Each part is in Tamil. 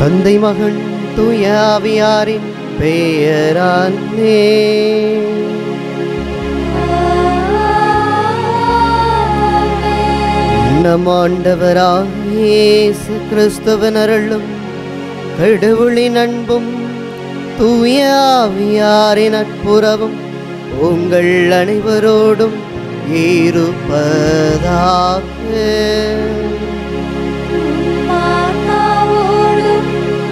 தந்தை மகன் தூயாவியாரின் பெயராலே நம் ஆண்டவராக இயேசு கிறிஸ்துவன் அருளும் கடவுளின் அன்பும் தூயாவியாரின் நட்புறவும் உங்கள் அனைவரோடும் இருப்பதாக ஆன்மாவோடும்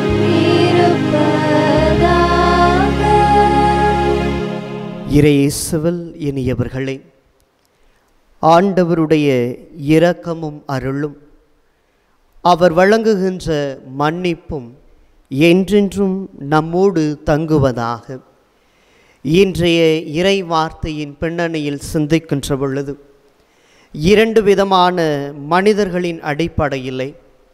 இருப்பதாக இறையேசுவில் இனியவர்களே ஆண்டவருடைய இரக்கமும் அருளும் அவர் வழங்குகின்ற மன்னிப்பும் என்றென்றும் நம்மோடு தங்குவதாக இன்றைய இறை வார்த்தையின் பின்னணியில் சிந்திக்கின்ற பொழுது இரண்டு விதமான மனிதர்களின் அடிப்படையிலே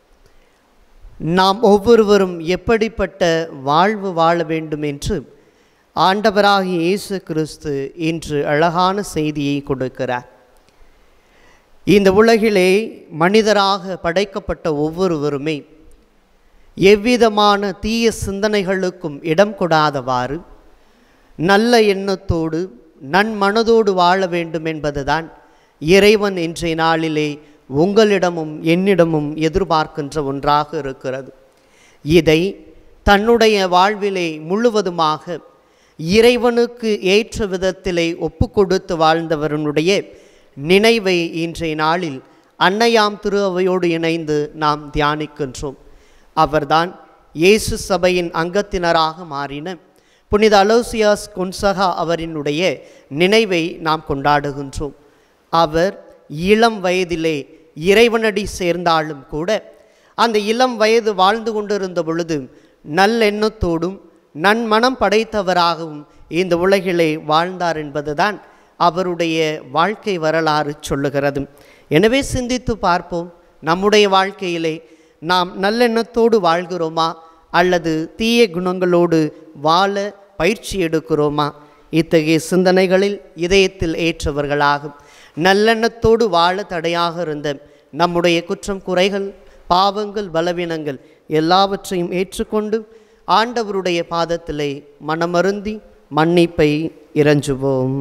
நாம் ஒவ்வொருவரும் எப்படிப்பட்ட வாழ்வு வாழ வேண்டும் என்று ஆண்டவராகிய இயேசு கிறிஸ்து இன்று அழகான செய்தியை கொடுக்கிறார் இந்த உலகிலே மனிதராக படைக்கப்பட்ட ஒவ்வொருவருமே எவ்விதமான தீய சிந்தனைகளுக்கும் இடம் கொடாதவாறு நல்ல எண்ணத்தோடு நன்மனதோடு வாழ வேண்டும் என்பதுதான் இறைவன் இன்றைய நாளிலே உங்களிடமும் என்னிடமும் எதிர்பார்க்கின்ற ஒன்றாக இருக்கிறது இதை தன்னுடைய வாழ்விலே முழுவதுமாக இறைவனுக்கு ஏற்ற விதத்திலே ஒப்பு கொடுத்து வாழ்ந்தவருடைய நினைவை இன்றைய நாளில் அன்னையாம் திரு அவையோடு இணைந்து நாம் தியானிக்கின்றோம் அவர்தான் இயேசு சபையின் அங்கத்தினராக மாறின புனித அலோசியாஸ் கொன்சகா அவரினுடைய நினைவை நாம் கொண்டாடுகின்றோம் அவர் இளம் வயதிலே இறைவனடி சேர்ந்தாலும் கூட அந்த இளம் வயது வாழ்ந்து கொண்டிருந்த பொழுது நல்லெண்ணத்தோடும் நன்மனம் படைத்தவராகவும் இந்த உலகிலே வாழ்ந்தார் என்பதுதான் அவருடைய வாழ்க்கை வரலாறு சொல்லுகிறது எனவே சிந்தித்து பார்ப்போம் நம்முடைய வாழ்க்கையிலே நாம் நல்லெண்ணத்தோடு வாழ்கிறோமா அல்லது தீய குணங்களோடு வாழ பயிற்சி எடுக்கிறோமா இத்தகைய சிந்தனைகளில் இதயத்தில் ஏற்றவர்களாகும் நல்லெண்ணத்தோடு வாழ தடையாக இருந்த நம்முடைய குற்றம் குறைகள் பாவங்கள் பலவீனங்கள் எல்லாவற்றையும் ஏற்றுக்கொண்டு ஆண்டவருடைய பாதத்திலே மனமருந்தி மன்னிப்பை இறஞ்சுவோம்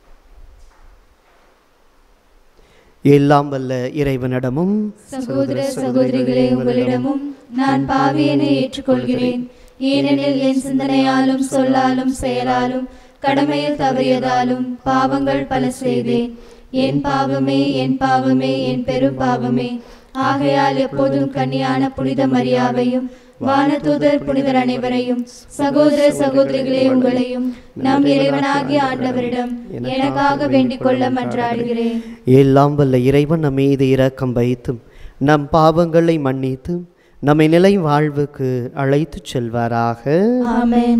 எல்லாம் வல்ல இறைவனிடமும் சகோதர சகோதரிகளே உங்களிடமும் நான் பாவியனை ஏற்றுக்கொள்கிறேன் ஏனெனில் என் சிந்தனையாலும் சொல்லாலும் செயலாலும் கடமையில் தவறியதாலும் பாவங்கள் பல செய்தேன் என் பாவமே என் பாவமே என் பெரும் பாவமே ஆகையால் எப்போதும் கன்னியான புனித மரியாவையும் வானதூதர் புனிதர் அனைவரையும் சகோதர சகோதரிகளே உங்களையும் நம் இறைவனாகிய ஆண்டவரிடம் எனக்காக வேண்டிக் கொள்ள மன்றாடுகிறேன் எல்லாம் வல்ல இறைவன் நம் மீது இரக்கம் வைத்தும் நம் பாவங்களை மன்னித்து நம்மை நிலை வாழ்வுக்கு அழைத்துச் செல்வாராக ஆமென்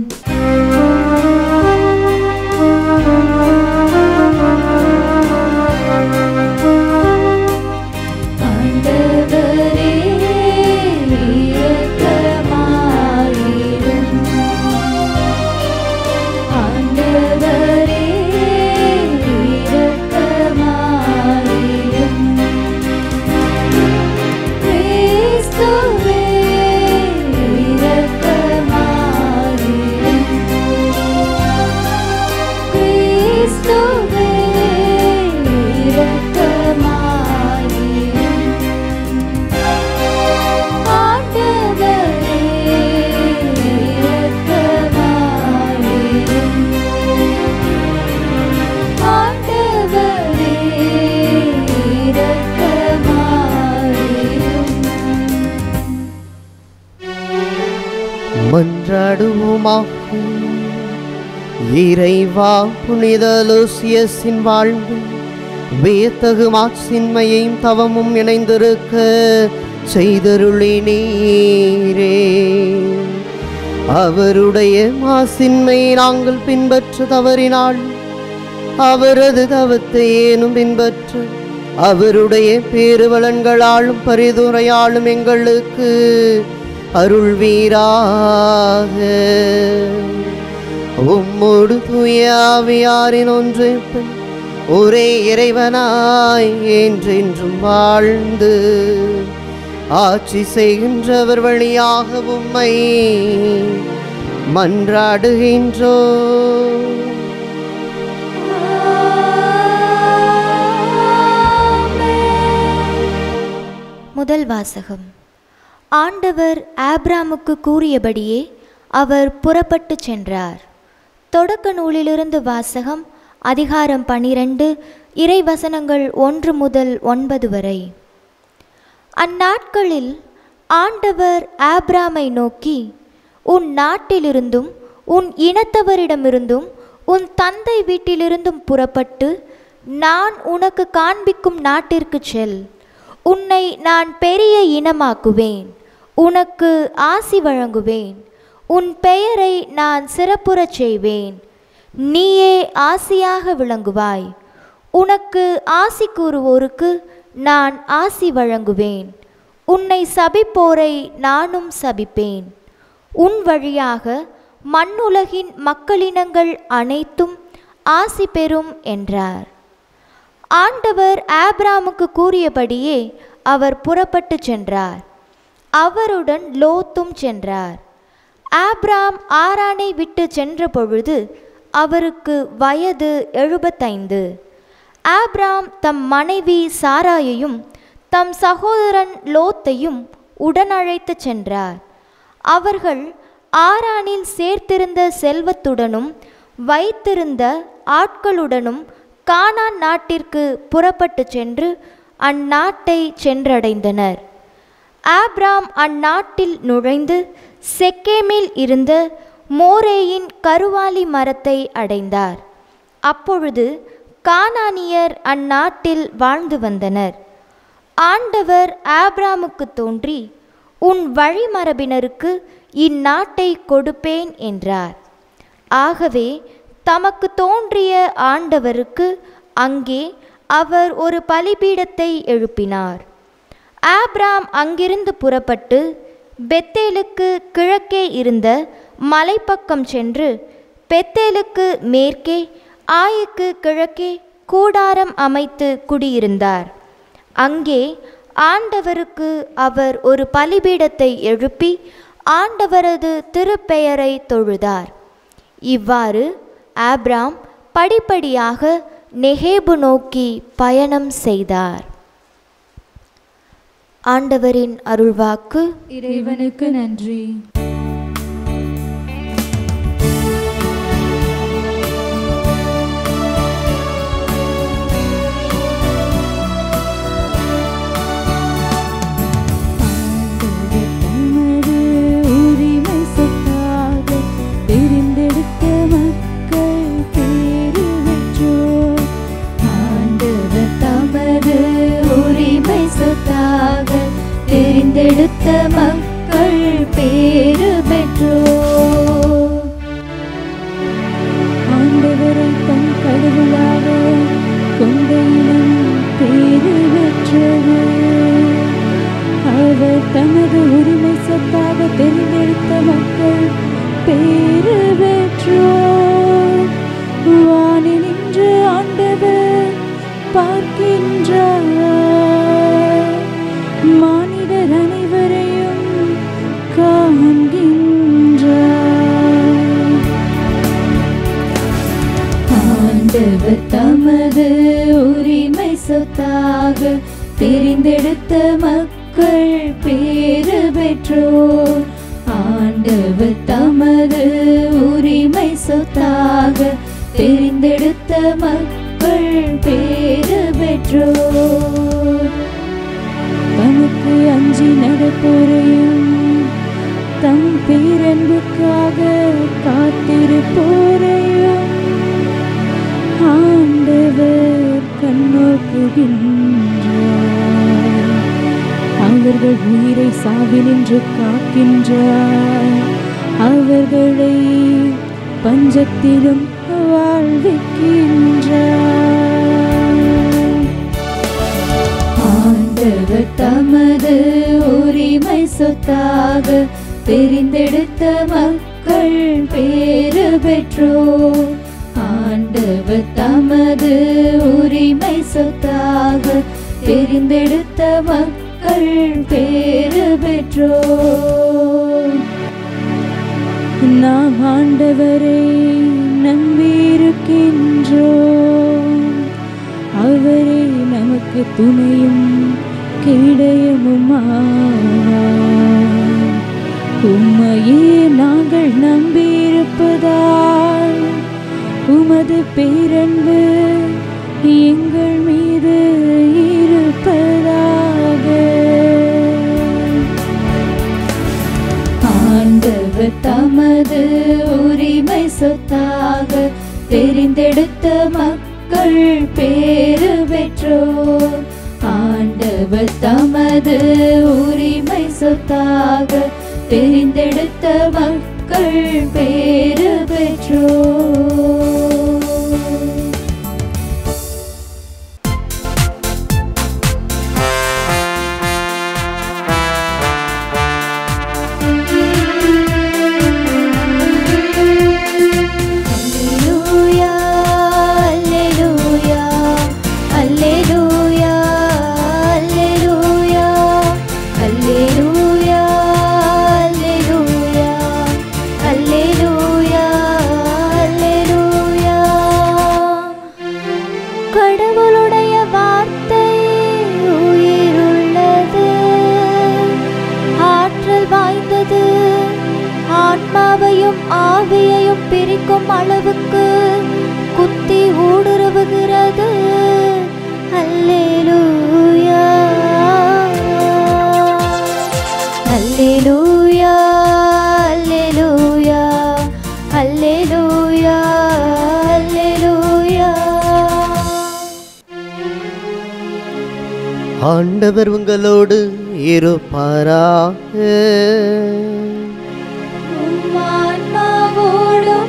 ஆண்டவரே இரக்கமாயிரும் ஆண்டவரே இரக்கமாயிரும் கிறிஸ்துவே இரக்கமாயிரும் கிறிஸ்துவே இரக்கமாயிரும் ஆண்டவரே இரக்கமாயிரும் ஆண்டவரே இரக்கமாயிரும் மன்றாடுவோமாக இறைவா புனித லூசியஸின் வாழ்வு வியத்தகு மாட்சின்மையையும் தவமும் இணைந்திருக்க செய்தருளி நீரே அவருடைய மாசின்மையை நாங்கள் பின்பற்ற தவறினால் அவரது தவத்தை ஏனும் பின்பற்ற அவருடைய பேருவலன்களாலும் பரிதுரையாலும் எங்களுக்கு அருள்வீராக உம்மோடு தூயாவியாரின் ஒன்று ஒரே இறைவனாய் என்றென்றும் வாழ்ந்து ஆட்சி செய்கின்றவர் வழியாக உம்மை மன்றாடுகின்றோ முதல் வாசகம் ஆண்டவர் ஆப்ராமுக்கு கூறியபடியே அவர் புறப்பட்டுச் சென்றார் தொடக்க நூலிலிருந்து வாசகம் அதிகாரம் பனிரெண்டு இறைவசனங்கள் ஒன்று முதல் ஒன்பது வரை அந்நாட்களில் ஆண்டவர் ஆப்ராமை நோக்கி உன் நாட்டிலிருந்தும் உன் இனத்தவரிடமிருந்தும் உன் தந்தை வீட்டிலிருந்தும் புறப்பட்டு நான் உனக்கு காண்பிக்கும் நாட்டிற்குச் செல் உன்னை நான் பெரிய இனமாக்குவேன் உனக்கு ஆசி வழங்குவேன் உன் பெயரை நான் சிறப்புறச் செய்வேன் நீயே ஆசியாக விளங்குவாய் உனக்கு ஆசி கூறுவோருக்கு நான் ஆசி வழங்குவேன் உன்னை சபிப்போரை நானும் சபிப்பேன் உன் வழியாக மண்ணுலகின் மக்களினங்கள் அனைத்தும் ஆசி பெறும் என்றார் ஆண்டவர் ஆப்ராமுக்கு கூறியபடியே அவர் புறப்பட்டுச் சென்றார் அவருடன் லோத்தும் சென்றார் ஆப்ராம் ஆரானை விட்டு சென்ற பொழுது அவருக்கு வயது எழுபத்தைந்து ஆப்ராம் தம் மனைவி சாராயையும் தம் சகோதரன் லோத்தையும் உடனழைத்துச் சென்றார் அவர்கள் ஆரானில் சேர்த்திருந்த செல்வத்துடனும் வைத்திருந்த ஆட்களுடனும் கானான் நாட்டிற்கு புறப்பட்டுச் சென்று அந்நாட்டை சென்றடைந்தனர் ஆப்ராம் அந்நாட்டில் நுழைந்து செக்கேமில் இருந்த மோரேயின் கருவாலி மரத்தை அடைந்தார் அப்பொழுது கானானியர் அந்நாட்டில் வாழ்ந்து வந்தனர் ஆண்டவர் ஆப்ராமுக்கு தோன்றி உன் வழிமரபினருக்கு இந்நாட்டை கொடுப்பேன் என்றார் ஆகவே தமக்கு தோன்றிய ஆண்டவருக்கு அங்கே அவர் ஒரு பலிபீடத்தை எழுப்பினார் ஆப்ராம் அங்கிருந்து புறப்பட்டு பெத்தேலுக்கு கிழக்கே இருந்த மலைப்பக்கம் சென்று பெத்தேலுக்கு மேற்கே ஆயுக்கு கிழக்கே கூடாரம் அமைத்து குடியிருந்தார் அங்கே ஆண்டவருக்கு அவர் ஒரு பலிபீடத்தை எழுப்பி ஆண்டவரது திருப்பெயரை தொழுதார் இவ்வாறு ஆப்ராம் படிப்படியாக நெகேபு நோக்கி பயணம் செய்தார் ஆண்டவரின் அருள்வாக்கு இறைவனுக்கு நன்றி தமது உரிமை சொத்தாக தெரிந்தெடுத்த மக்கள் பேறு பெற்றோர் ஆண்டவர் தமது உரிமை சொத்தாக தெரிந்தெடுத்த மக்கள் பேறு பெற்றோர் ஆண்டவரை தன் கடவுளாக கொண்ட இனம் பேறு பெற்றது அவர் தமது உரிமை சொத்தாக தெரிந்தெடுத்த மக்கள் பேறு பெற்றோர் வானில் நின்று ஆண்டவர் பார்க்கின்றார் மானிடர் அனைவரையும் காண்கின்றார் ஆண்டவர் தமது உரிமை சொத்தாக தெரிந்தெடுத்த மக்கள் பேறு பெற்றோர் ஆண்டவர் தமது உரிமை சொத்தாக தெரிந்தெடுத்த மக்கள் பேறு பெற்றோர் தமக்கு அஞ்சி நடப்போரையும் தம் பேரன்புக்காக காத்திருப்போரையும் ஆண்டவர் கண்ணோக்குகின்றார் அவர்கள் உயிரை சாவினின்று காக்கின்றார் அவர்களை பஞ்சத்திலும் வாழ்விக்கின்றார் ஆண்டவர் தமது உரிமை சொத்தாக தெரிந்தெடுத்த மக்கள் பேறு பெற்றோர் ஆண்டவர் தமது உரிமை சொத்தாக தெரிந்தெடுத்த மக்கள் மக்கள் பேறு பெற்றோர் நாம் ஆண்டவரை நம்பியிருக்கின்றோம் அவரே நமக்கு துணையும் கிடையமும் உம்மையே நாங்கள் நம்பியிருப்பதால் உமது பேரன்பு எங்கள் மீது இருப்பதாக ஆண்டவர் தமது உரிமை சொத்தாக தெரிந்தெடுத்த மக்கள் பேறு பெற்றோர் ஆண்டவர் தமது உரிமை சொத்தாக தெரிந்தெடுத்த மக்கள் பேறு பெற்றோர் அல்லேலூயா அல்லேலூயா அல்லேலூயா அல்லேலூயா அல்லேலூயா அல்லேலூயா அல்லேலூயா அல்லேலூயா கடவுளுடைய வார்த்தை உயிருள்ளது ஆற்றல் வாய்ந்தது ஆன்மாவையும் ஆவியையும் பிரிக்கும் அளவுக்கு குத்தி ஊடுருவுகிறது அல்லேலூயா அல்லேலூயா அல்லேலூயா அல்லேலூயா அல்லேலூயா ஆண்டவர் உங்களோடு இருப்பாராக உம் ஆன்மாவோடும்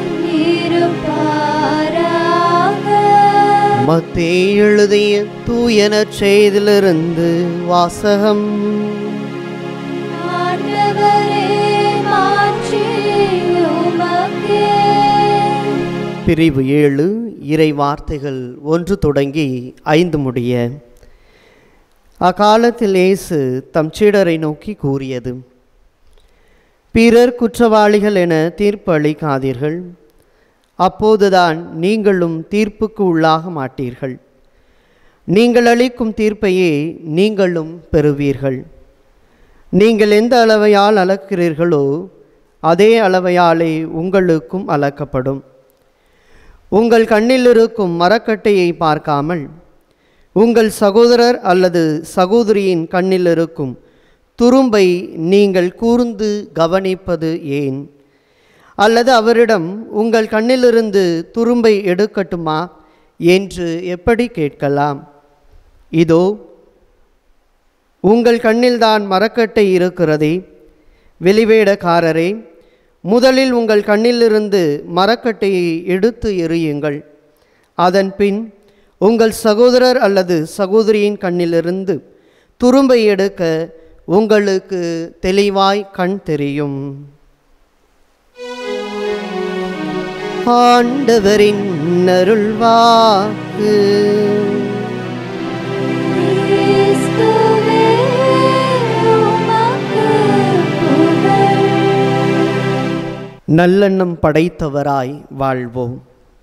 இருப்பாராக மத்தேயு எழுதிய தூயன செய்திலிருந்து வாசகம் ஆண்டவரே மாற்றி உமக்கே பிரிவு ஏழு இறை வார்த்தைகள் ஒன்று தொடங்கி ஐந்து முடிய அக்காலத்தில் இயேசு தம் சீடரை நோக்கி கூறியது பிறர் குற்றவாளிகள் என தீர்ப்பு அளிக்காதீர்கள் அப்போதுதான் நீங்களும் தீர்ப்புக்கு உள்ளாக மாட்டீர்கள் நீங்கள் அளிக்கும் தீர்ப்பையே நீங்களும் பெறுவீர்கள் நீங்கள் எந்த அளவையால் அளக்கிறீர்களோ அதே அளவையாலே உங்களுக்கும் அளக்கப்படும் உங்கள் கண்ணில் இருக்கும் மரக்கட்டையை பார்க்காமல் உங்கள் சகோதரர் அல்லது சகோதரியின் கண்ணில் இருக்கும் துரும்பை நீங்கள் கூர்ந்து கவனிப்பது ஏன் அல்லது அவரிடம் உங்கள் கண்ணிலிருந்து துரும்பை எடுக்கட்டுமா என்று எப்படி கேட்கலாம் இதோ உங்கள் கண்ணில்தான் மரக்கட்டை இருக்கிறதே வெளிவேடக்காரரே முதலில் உங்கள் கண்ணிலிருந்து மரக்கட்டையை எடுத்து எறியுங்கள் அதன் பின் உங்கள் சகோதரர் அல்லது சகோதரியின் கண்ணிலிருந்து துரும்பை எடுக்க உங்களுக்கு தெளிவாய் கண் தெரியும் ஆண்டவரின் அருள்வாக்கு கிறிஸ்துவே உமக்கு புகழ் நல்லெண்ணம் படைத்தவராய் வாழ்வோம்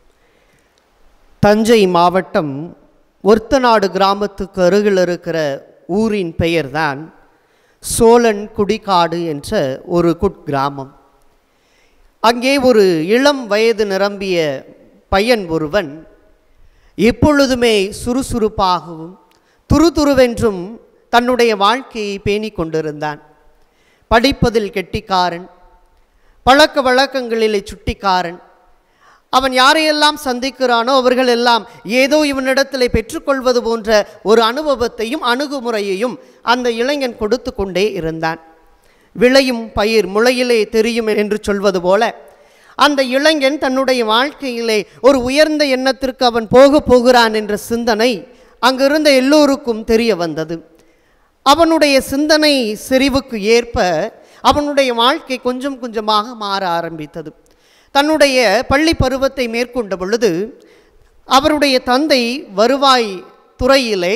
தஞ்சை மாவட்டம் ஒர்த்தநாடு கிராமத்துக்கு அருகில் இருக்கிற ஊரின் பெயர்தான் சோழன் குடிகாடு என்ற ஒரு குட்கிராமம் அங்கே ஒரு இளம் வயது நிரம்பிய பையன் ஒருவன் எப்பொழுதுமே சுறுசுறுப்பாகவும் துருதுருவென்றும் தன்னுடைய வாழ்க்கையை பேணிக் கொண்டிருந்தான் படிப்பதில் கெட்டிக்காரன் பழக்க வழக்கங்களிலே சுட்டிக்காரன் அவன் யாரையெல்லாம் சந்திக்கிறானோ அவர்கள் எல்லாம் ஏதோ இவனிடத்தில் பெற்றுக்கொள்வது போன்ற ஒரு அனுபவத்தையும் அணுகுமுறையையும் அந்த இளைஞன் கொடுத்து கொண்டே இருந்தான் விளையும் பயிர் முளையிலே தெரியும் என்று சொல்வது போல அந்த இளைஞன் தன்னுடைய வாழ்க்கையிலே ஒரு உயர்ந்த எண்ணத்திற்கு அவன் போக போகிறான் என்ற சிந்தனை அங்கிருந்த எல்லோருக்கும் தெரிய வந்தது அவனுடைய சிந்தனை செறிவுக்கு ஏற்ப அவனுடைய வாழ்க்கை கொஞ்சம் கொஞ்சமாக மாற ஆரம்பித்தது தன்னுடைய பள்ளி பருவத்தை மேற்கொண்ட பொழுது அவருடைய தந்தை வருவாய் துறையிலே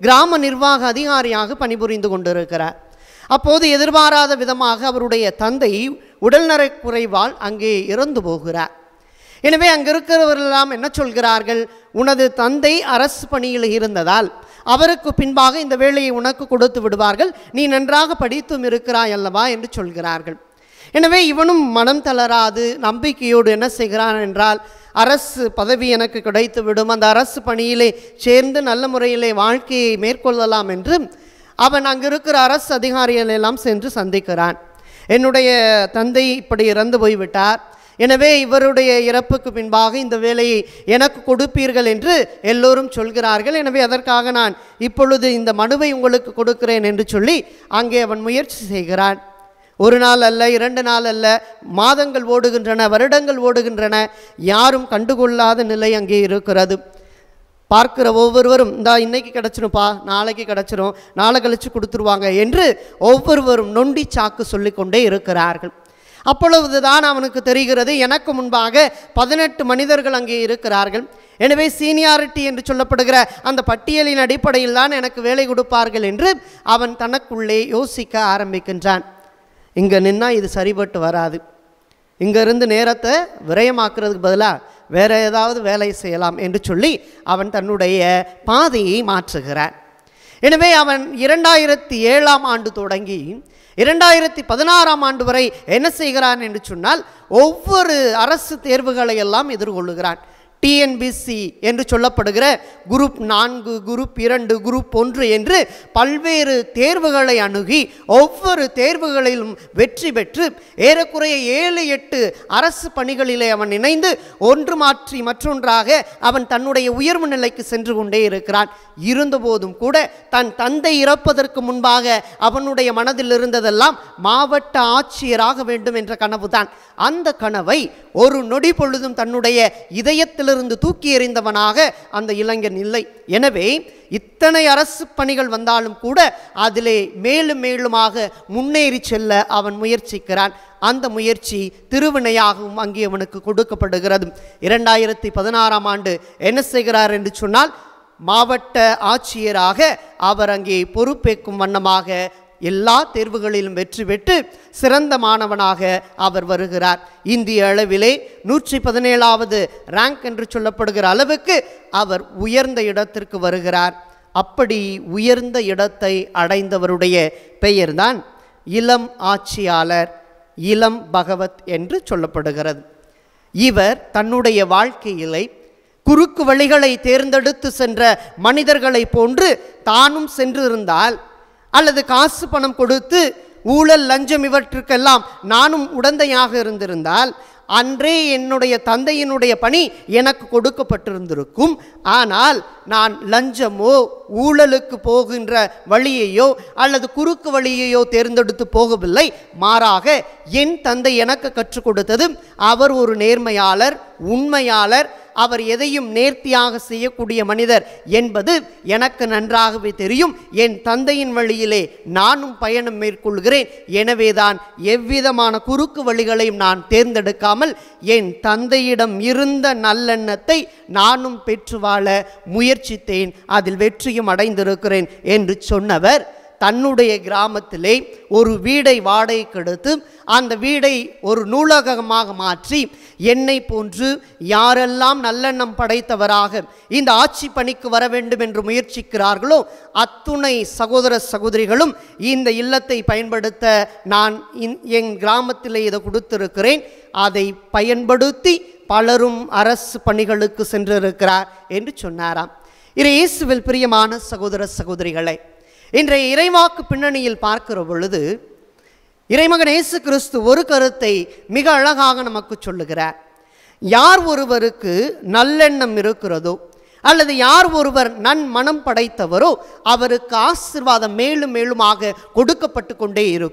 கிராம நிர்வாக அதிகாரியாக பணிபுரிந்து கொண்டிருக்கிறார் அப்போது எதிர்பாராத விதமாக அவருடைய தந்தை உடல்நலக் குறைவால் அங்கே இறந்து போகிறார் எனவே அங்கே இருக்கிறவர்களெல்லாம் என்ன சொல்கிறார்கள் உனது தந்தை அரசு பணியில் இருந்ததால் அவருக்கு பின்பாக இந்த வேலையை உனக்கு கொடுத்து விடுவார்கள் நீ நன்றாக படித்தும் இருக்கிறாய் அல்லவா என்று சொல்கிறார்கள் எனவே இவனும் மனம் தளராது நம்பிக்கையோடு என்ன செய்கிறான் என்றால் அரசு பதவி எனக்கு கிடைத்து விடும் அந்த அரசு பணியிலே சேர்ந்து நல்ல முறையிலே வாழ்க்கையை மேற்கொள்ளலாம் என்று அவன் அங்கு இருக்கிற அரசு அதிகாரிகள் எல்லாம் சென்று சந்திக்கிறான் என்னுடைய தந்தை இப்படி இறந்து போய்விட்டார் எனவே இவருடைய இறப்புக்கு பின்பாக இந்த வேலையை எனக்கு கொடுப்பீர்கள் என்று எல்லோரும் சொல்கிறார்கள் எனவே அதற்காக நான் இப்பொழுது இந்த மனுவை உங்களுக்கு கொடுக்கிறேன் என்று சொல்லி அங்கே அவன் முயற்சி செய்கிறான் ஒரு நாள் அல்ல இரண்டு நாள் அல்ல மாதங்கள் ஓடுகின்றன வருடங்கள் ஓடுகின்றன யாரும் கண்டுகொள்ளாத நிலை அங்கே இருக்கிறது பார்க்கிற ஒவ்வொருவரும் இந்தா இன்னைக்கு கிடச்சிரும்ப்பா நாளைக்கு கிடச்சிரும் நாளை கழிச்சு கொடுத்துருவாங்க என்று ஒவ்வொருவரும் நொண்டி சாக்கு சொல்லிக்கொண்டே இருக்கிறார்கள் அப்பொழுதுதான் அவனுக்கு தெரிகிறது எனக்கு முன்பாக பதினெட்டு மனிதர்கள் அங்கே இருக்கிறார்கள் எனவே சீனியாரிட்டி என்று சொல்லப்படுகிற அந்த பட்டியலின் அடிப்படையில் தான் எனக்கு வேலை கொடுப்பார்கள் என்று அவன் தனக்குள்ளே யோசிக்க ஆரம்பிக்கின்றான் இங்கே நின்னா இது சரிபட்டு வராது இங்கிருந்து நேரத்தை விரயமாக்குறதுக்கு பதிலாக வேற ஏதாவது வேலை செய்யலாம் என்று சொல்லி அவன் தன்னுடைய பாதையை மாற்றுகிறான் எனவே அவன் இரண்டாயிரத்தி ஏழாம் ஆண்டு தொடங்கி இரண்டாயிரத்தி பதினாறாம் ஆண்டு வரை என்ன செய்கிறான் என்று சொன்னால் ஒவ்வொரு அரசு தேர்வுகளை எல்லாம் எதிர்கொள்ளுகிறான் டிஎன்பிசி என்று சொல்லப்படுகிற குரூப் நான்கு குரூப் இரண்டு குரூப் ஒன்று என்று பல்வேறு தேர்வுகளை அணுகி ஒவ்வொரு தேர்வுகளிலும் வெற்றி பெற்று ஏறக்குறைய ஏழு எட்டு அரசு பணிகளிலே அவன் இணைந்து ஒன்று மாற்றி மற்றொன்றாக அவன் தன்னுடைய உயர்வு நிலைக்கு சென்று கொண்டே இருக்கிறான் இருந்தபோதும் கூட தன் தந்தை இறப்பதற்கு முன்பாக அவனுடைய மனதில் இருந்ததெல்லாம் மாவட்ட ஆட்சியராக வேண்டும் என்ற கனவுதான் அந்த கனவை ஒரு நொடி பொழுதும் தன்னுடைய இதயத்திலிருந்து தூக்கி எறிந்தவனாக அந்த இளைஞன் இல்லை எனவே இத்தனை அரசு பணிகள் வந்தாலும் கூட அதிலே மேலும் மேலுமாக முன்னேறி செல்ல அவன் முயற்சிக்கிறான் அந்த முயற்சி திருவினையாகவும் அங்கே அவனுக்கு கொடுக்கப்படுகிறது இரண்டாயிரத்தி பதினாறாம் ஆண்டு என்ன செய்கிறார் என்று சொன்னால் மாவட்ட ஆட்சியராக அவர் அங்கே பொறுப்பேற்கும் வண்ணமாக எல்லா தேர்வுகளிலும் வெற்றி பெற்று சிறந்த மாணவனாக அவர் வருகிறார் இந்திய அளவிலே நூற்றி பதினேழாவது ரேங்க் என்று சொல்லப்படுகிற அளவுக்கு அவர் உயர்ந்த இடத்திற்கு வருகிறார் அப்படி உயர்ந்த இடத்தை அடைந்தவருடைய பெயர்தான் இளம் ஆட்சியாளர் இளம் பகவத் என்று சொல்லப்படுகிறது இவர் தன்னுடைய வாழ்க்கையிலே குறுக்கு வழிகளை தேர்ந்தெடுத்து சென்ற மனிதர்களைப் போன்று தானும் சென்றிருந்தால் அல்லது காசு பணம் கொடுத்து ஊழல் லஞ்சம் இவற்றுக்கெல்லாம் நானும் உடந்தையாக இருந்திருந்தால் அன்றே என்னுடைய தந்தையினுடைய பணி எனக்கு கொடுக்கப்பட்டிருந்திருக்கும் ஆனால் நான் லஞ்சமோ ஊழலுக்கு போகின்ற வழியையோ அல்லது குறுக்கு வழியையோ தேர்ந்தெடுத்து போகவில்லை மாறாக என் தந்தை எனக்கு கற்றுக் கொடுத்தது அவர் ஒரு நேர்மையாளர் உண்மையாளர் அவர் எதையும் நேர்த்தியாக செய்யக்கூடிய மனிதர் என்பது எனக்கு நன்றாகவே தெரியும் என் தந்தையின் வழியிலே நானும் பயணம் மேற்கொள்கிறேன் எனவேதான் எவ்விதமான குறுக்கு வழிகளையும் நான் தேர்ந்தெடுக்காமல் என் தந்தையிடம் இருந்த நல்லெண்ணத்தை நானும் பெற்று வாழ முயற்சித்தேன் அதில் வெற்றியும் அடைந்திருக்கிறேன் என்று சொன்னவர் தன்னுடைய கிராமத்திலே ஒரு வீடை வாடகைக்கு எடுத்து அந்த வீடை ஒரு நூலகமாக மாற்றி என்னை போன்று யாரெல்லாம் நல்லெண்ணம் படைத்தவராக இந்த ஆட்சி பணிக்கு வர வேண்டும் என்று முயற்சிக்கிறார்களோ அத்துணை சகோதர சகோதரிகளும் இந்த இல்லத்தை பயன்படுத்த நான் இந்- என் கிராமத்திலே இதை கொடுத்திருக்கிறேன் அதை பயன்படுத்தி பலரும் அரசு பணிகளுக்கு சென்றிருக்கிறார் என்று சொன்னாராம் இது இயேசுவில் பிரியமான சகோதர சகோதரிகளை இன்றைய இறைவாக்கு பின்னணியில் பார்க்கிற பொழுது இறைமகன் இயேசு கிறிஸ்து ஒரு கருத்தை மிக அழகாக நமக்கு சொல்லுகிறார் யார் ஒருவருக்கு நல்லெண்ணம் இருக்கிறதோ அல்லது யார் ஒருவர் நன்மனம் படைத்தவரோ அவருக்கு ஆசிர்வாதம் மேலும் மேலுமாக கொடுக்கப்பட்டு கொண்டே இருக்கும்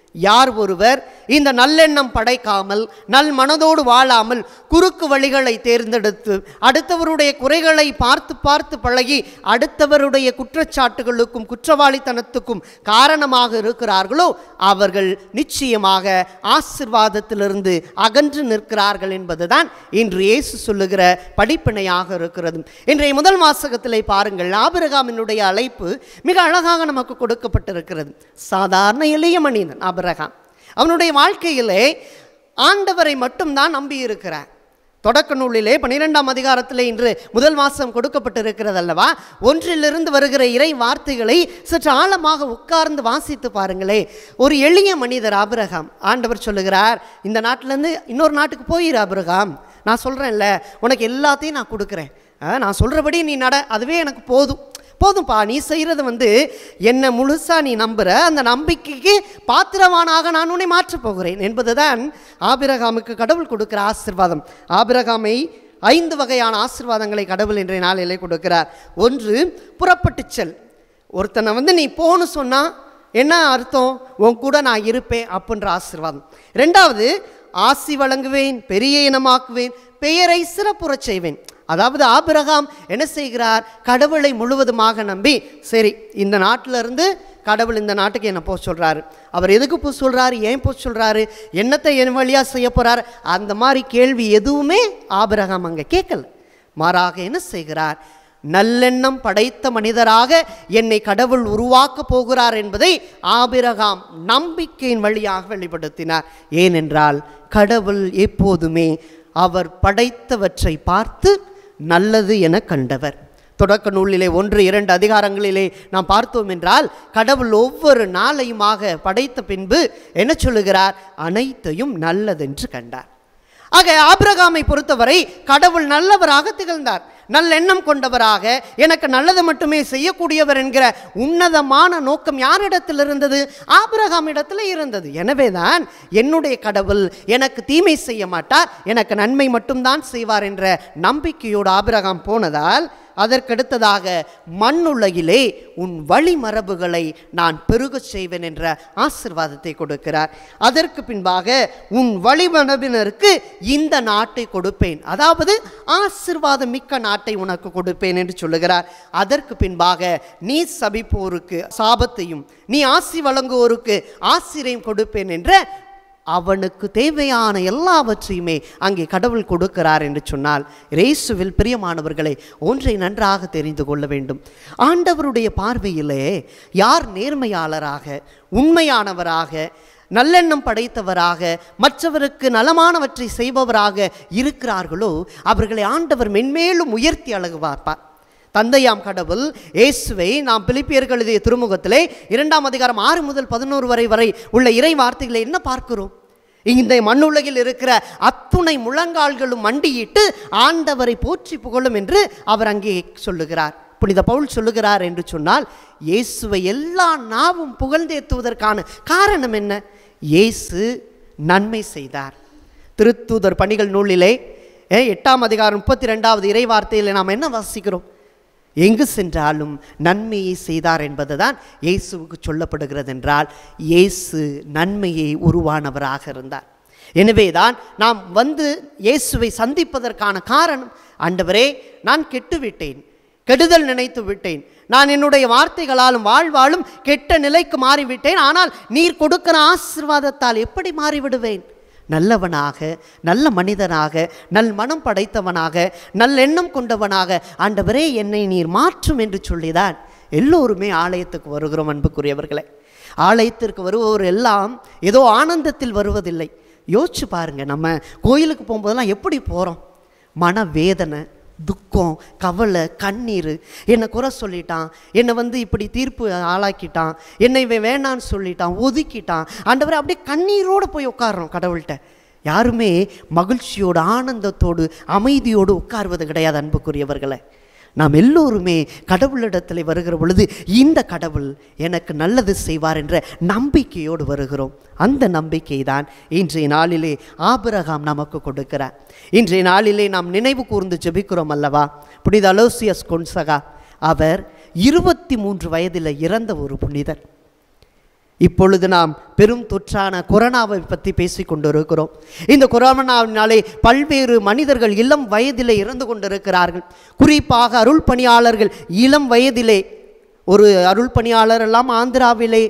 யார் ஒருவர் இந்த நல்லெண்ணம் படைக்காமல் நல் மனதோடு வாழாமல் குறுக்கு வழிகளை தேர்ந்தெடுத்து அடுத்தவருடைய குறைகளை பார்த்து பார்த்து பழகி அடுத்தவருடைய குற்றச்சாட்டுகளுக்கும் குற்றவாளித்தனத்துக்கும் காரணமாக இருக்கிறார்களோ அவர்கள் நிச்சயமாக ஆசிர்வாதத்திலிருந்து அகன்று நிற்கிறார்கள் என்பதுதான் இன்று இயேசு சொல்லுகிற படிப்பினையாக இருக்கிறது இன்றைய முதல் வாசகத்திலே பாருங்கள் ஆபிரகாமினுடைய அழைப்பு மிக அழகாக நமக்கு கொடுக்கப்பட்டிருக்கிறது சாதாரண எளிய மனிதன் ஆபிரகாம் அவனுடைய வாழ்க்கையிலே ஆண்டவரை மட்டும்தான் நம்பி இருக்கிறார் தொடக்க நூலிலே பன்னிரெண்டாம் அதிகாரத்திலே இன்று முதல் மாதம் கொடுக்கப்பட்டிருக்கிறது அல்லவா ஒன்றிலிருந்து வருகிற இறை வார்த்தைகளை சற்று ஆழமாக உட்கார்ந்து வாசித்து பாருங்களே ஒரு எளிய மனிதர் ஆபிரகாம் ஆண்டவர் சொல்லுகிறார் இந்த நாட்டிலேருந்து இன்னொரு நாட்டுக்கு போயிரு ஆபிரகாம் நான் சொல்கிறேன்ல உனக்கு எல்லாத்தையும் நான் கொடுக்குறேன் ஆ, நான் சொல்கிறபடி நீ நட அதுவே எனக்கு போதும் போதும்ப்பா நீ செய்கிறது வந்து என்னை முழுசாக நீ நம்புற அந்த நம்பிக்கைக்கு பாத்திரவானாக நான் உன்னை மாற்றப் போகிறேன் என்பதுதான் ஆபிரகாமுக்கு கடவுள் கொடுக்கிற ஆசிர்வாதம் ஆபிரகாமை ஐந்து வகையான ஆசிர்வாதங்களை கடவுள் இன்றைய நாளிலே கொடுக்கிறார் ஒன்று புறப்பட்டுச் செல் ஒருத்தனை வந்து நீ போன்னு சொன்னா என்ன அர்த்தம் உன் கூட நான் இருப்பேன் அப்படின்ற ஆசிர்வாதம் ரெண்டாவது ஆசி வழங்குவேன் பெரிய இனமாக்குவேன் பெயரை சிறப்புறச் செய்வேன் அதாவது ஆபிரகாம் என்ன செய்கிறார் கடவுளை முழுவதுமாக நம்பி சரி இந்த நாட்டில இருந்து கடவுள் இந்த நாட்டுக்கு என்ன போக சொல்கிறாரு அவர் எதுக்கு போக சொல்கிறாரு ஏன் போக சொல்கிறாரு என்னத்தை என் வழியாக செய்ய போகிறார் அந்த மாதிரி கேள்வி எதுவுமே ஆபிரகாம் அங்கே கேட்கல மாறாக என்ன செய்கிறார் நல்லெண்ணம் படைத்த மனிதராக என்னை கடவுள் உருவாக்கப் போகிறார் என்பதை ஆபிரகாம் நம்பிக்கையின் வழியாக வெளிப்படுத்தினார் ஏனென்றால் கடவுள் எப்போதுமே அவர் படைத்தவற்றை பார்த்து நல்லது என கண்டவர் தொடக்க நூலிலே ஒன்று இரண்டு அதிகாரங்களிலே நாம் பார்த்தோம் என்றால் கடவுள் ஒவ்வொரு நாளையுமாக படைத்த பின்பு என்ன சொல்லுகிறார் அனைத்தையும் நல்லதென்று கண்டார் ஆக ஆபிரகாமை பொறுத்தவரை கடவுள் நல்லவராக திகழ்ந்தார் நல்லெண்ணம் கொண்டவராக எனக்கு நல்லது மட்டுமே செய்யக்கூடியவர் என்கிற உன்னதமான நோக்கம் யாரிடத்தில் இருந்தது ஆபிரகாம் இடத்துல இருந்தது எனவேதான் என்னுடைய கடவுள் எனக்கு தீமை செய்ய மாட்டார் எனக்கு நன்மை மட்டும்தான் செய்வார் என்ற நம்பிக்கையோடு ஆபிரகாம் போனதால் அதற்கடுத்ததாக மண்ணுலகிலே உன் வழிமரபுகளை நான் பெருகச் செய்வேன் என்ற ஆசிர்வாதத்தை கொடுக்கிறார் அதற்கு பின்பாக உன் வழிமரபினருக்கு இந்த நாட்டை கொடுப்பேன் அதாவது ஆசிர்வாதம் மிக்க நாட்டை உனக்கு கொடுப்பேன் என்று சொல்லுகிறார் அதற்கு பின்பாக நீ சபிப்போருக்கு சாபத்தையும் நீ ஆசி வழங்குவோருக்கு ஆசிரியம் கொடுப்பேன் என்ற அவனுக்கு தேவையான எல்லாவற்றையுமே அங்கே கடவுள் கொடுக்கிறார் என்று சொன்னால் இயேசுவில் பிரியமானவர்களை ஒன்றை நன்றாக தெரிந்து கொள்ள வேண்டும் ஆண்டவருடைய பார்வையிலே யார் நேர்மையாளராக உண்மையானவராக நல்லெண்ணம் படைத்தவராக மற்றவருக்கு நலமானவற்றை செய்பவராக இருக்கிறார்களோ அவர்களை ஆண்டவர் மென்மேலும் உயர்த்தி அழகு பார்ப்பார் தந்தையாம் கடவுள் இயேசுவை நாம் பிலிப்பியர்கள் எழுதிய திருமுகத்திலே இரண்டாம் அதிகாரம் ஆறு முதல் பதினோரு வரை வரை உள்ள இறை வார்த்தைகளை என்ன பார்க்கிறோம் இந்த மண்ணுலகில் இருக்கிற அத்துணை முழங்கால்களும் மண்டியிட்டு ஆண்டவரை போற்றி புகழும் என்று அவர் அங்கே சொல்லுகிறார் புனித பவுல் சொல்லுகிறார் என்று சொன்னால் இயேசுவை எல்லா நாவும் புகழ்ந்தேத்துவதற்கான காரணம் என்ன இயேசு நன்மை செய்தார் திருத்தூதர் பணிகள் நூலிலே ஏ, எட்டாம் அதிகாரம் முப்பத்தி ரெண்டாவது இறை வார்த்தையில் நாம் என்ன வாசிக்கிறோம் எங்கு சென்றாலும் நன்மையை செய்தார் என்பதுதான் இயேசுவுக்கு சொல்லப்படுகிறது என்றால் இயேசு நன்மையை உருவானவராக இருந்தார் எனவேதான் நாம் வந்து இயேசுவை சந்திப்பதற்கான காரணம் ஆண்டவரே நான் கெட்டுவிட்டேன் கெடுதல் நினைத்து விட்டேன் நான் என்னுடைய வார்த்தைகளாலும் வாழ்வாலும் கெட்ட நிலைக்கு மாறிவிட்டேன் ஆனால் நீர் கொடுக்கிற ஆசிர்வாதத்தால் எப்படி மாறிவிடுவேன் நல்லவனாக நல்ல மனிதனாக நல் மனம் படைத்தவனாக நல்லெண்ணம் கொண்டவனாக ஆண்டவரே என்னை நீர் மாற்றும் என்று சொல்லிதான் எல்லோருமே ஆலயத்துக்கு வருகிறோம் அன்புக்குரியவர்களே ஆலயத்திற்கு வருபவர் எல்லாம் ஏதோ ஆனந்தத்தில் வருவதில்லை யோசிச்சு பாருங்க நம்ம கோயிலுக்கு போகும்போதெல்லாம் எப்படி போகிறோம் மனவேதனை துக்கம் கவலை கண்ணீர் என்னை குறை சொல்லிட்டான் என்னை வந்து இப்படி தீர்ப்பு ஆளாக்கிட்டான் என்னை இவன் வேணான்னு சொல்லிட்டான் ஒதுக்கிட்டான் ஆண்டவரை அப்படியே கண்ணீரோடு போய் உட்கார்றோம் கடவுள்கிட்ட யாருமே மகிழ்ச்சியோடு ஆனந்தத்தோடு அமைதியோடு உட்காருவது கிடையாது அன்புக்குரியவர்களை நாம் எல்லோருமே கடவுளிடத்தில் வருகிற பொழுது இந்த கடவுள் எனக்கு நல்லது செய்வார் என்ற நம்பிக்கையோடு வருகிறோம் அந்த நம்பிக்கை தான் இன்றைய நாளிலே ஆபிரகாம் நமக்கு கொடுக்கிறார் இன்றைய நாளிலே நாம் நினைவு கூர்ந்து ஜெபிக்கிறோம் அல்லவா புனித அலோசியஸ் கொன்சகா அவர் இருபத்தி மூன்று வயதில் இறந்த ஒரு புனிதர் இப்பொழுது நாம் பெரும் தொற்றான கொரோனாவை பற்றி பேசி கொண்டிருக்கிறோம் இந்த கொரோனாவினாலே பல்வேறு மனிதர்கள் இளம் வயதிலே இறந்து கொண்டிருக்கிறார்கள் குறிப்பாக அருள் பணியாளர்கள் இளம் வயதிலே ஒரு அருள் பணியாளர் எல்லாம் ஆந்திராவிலே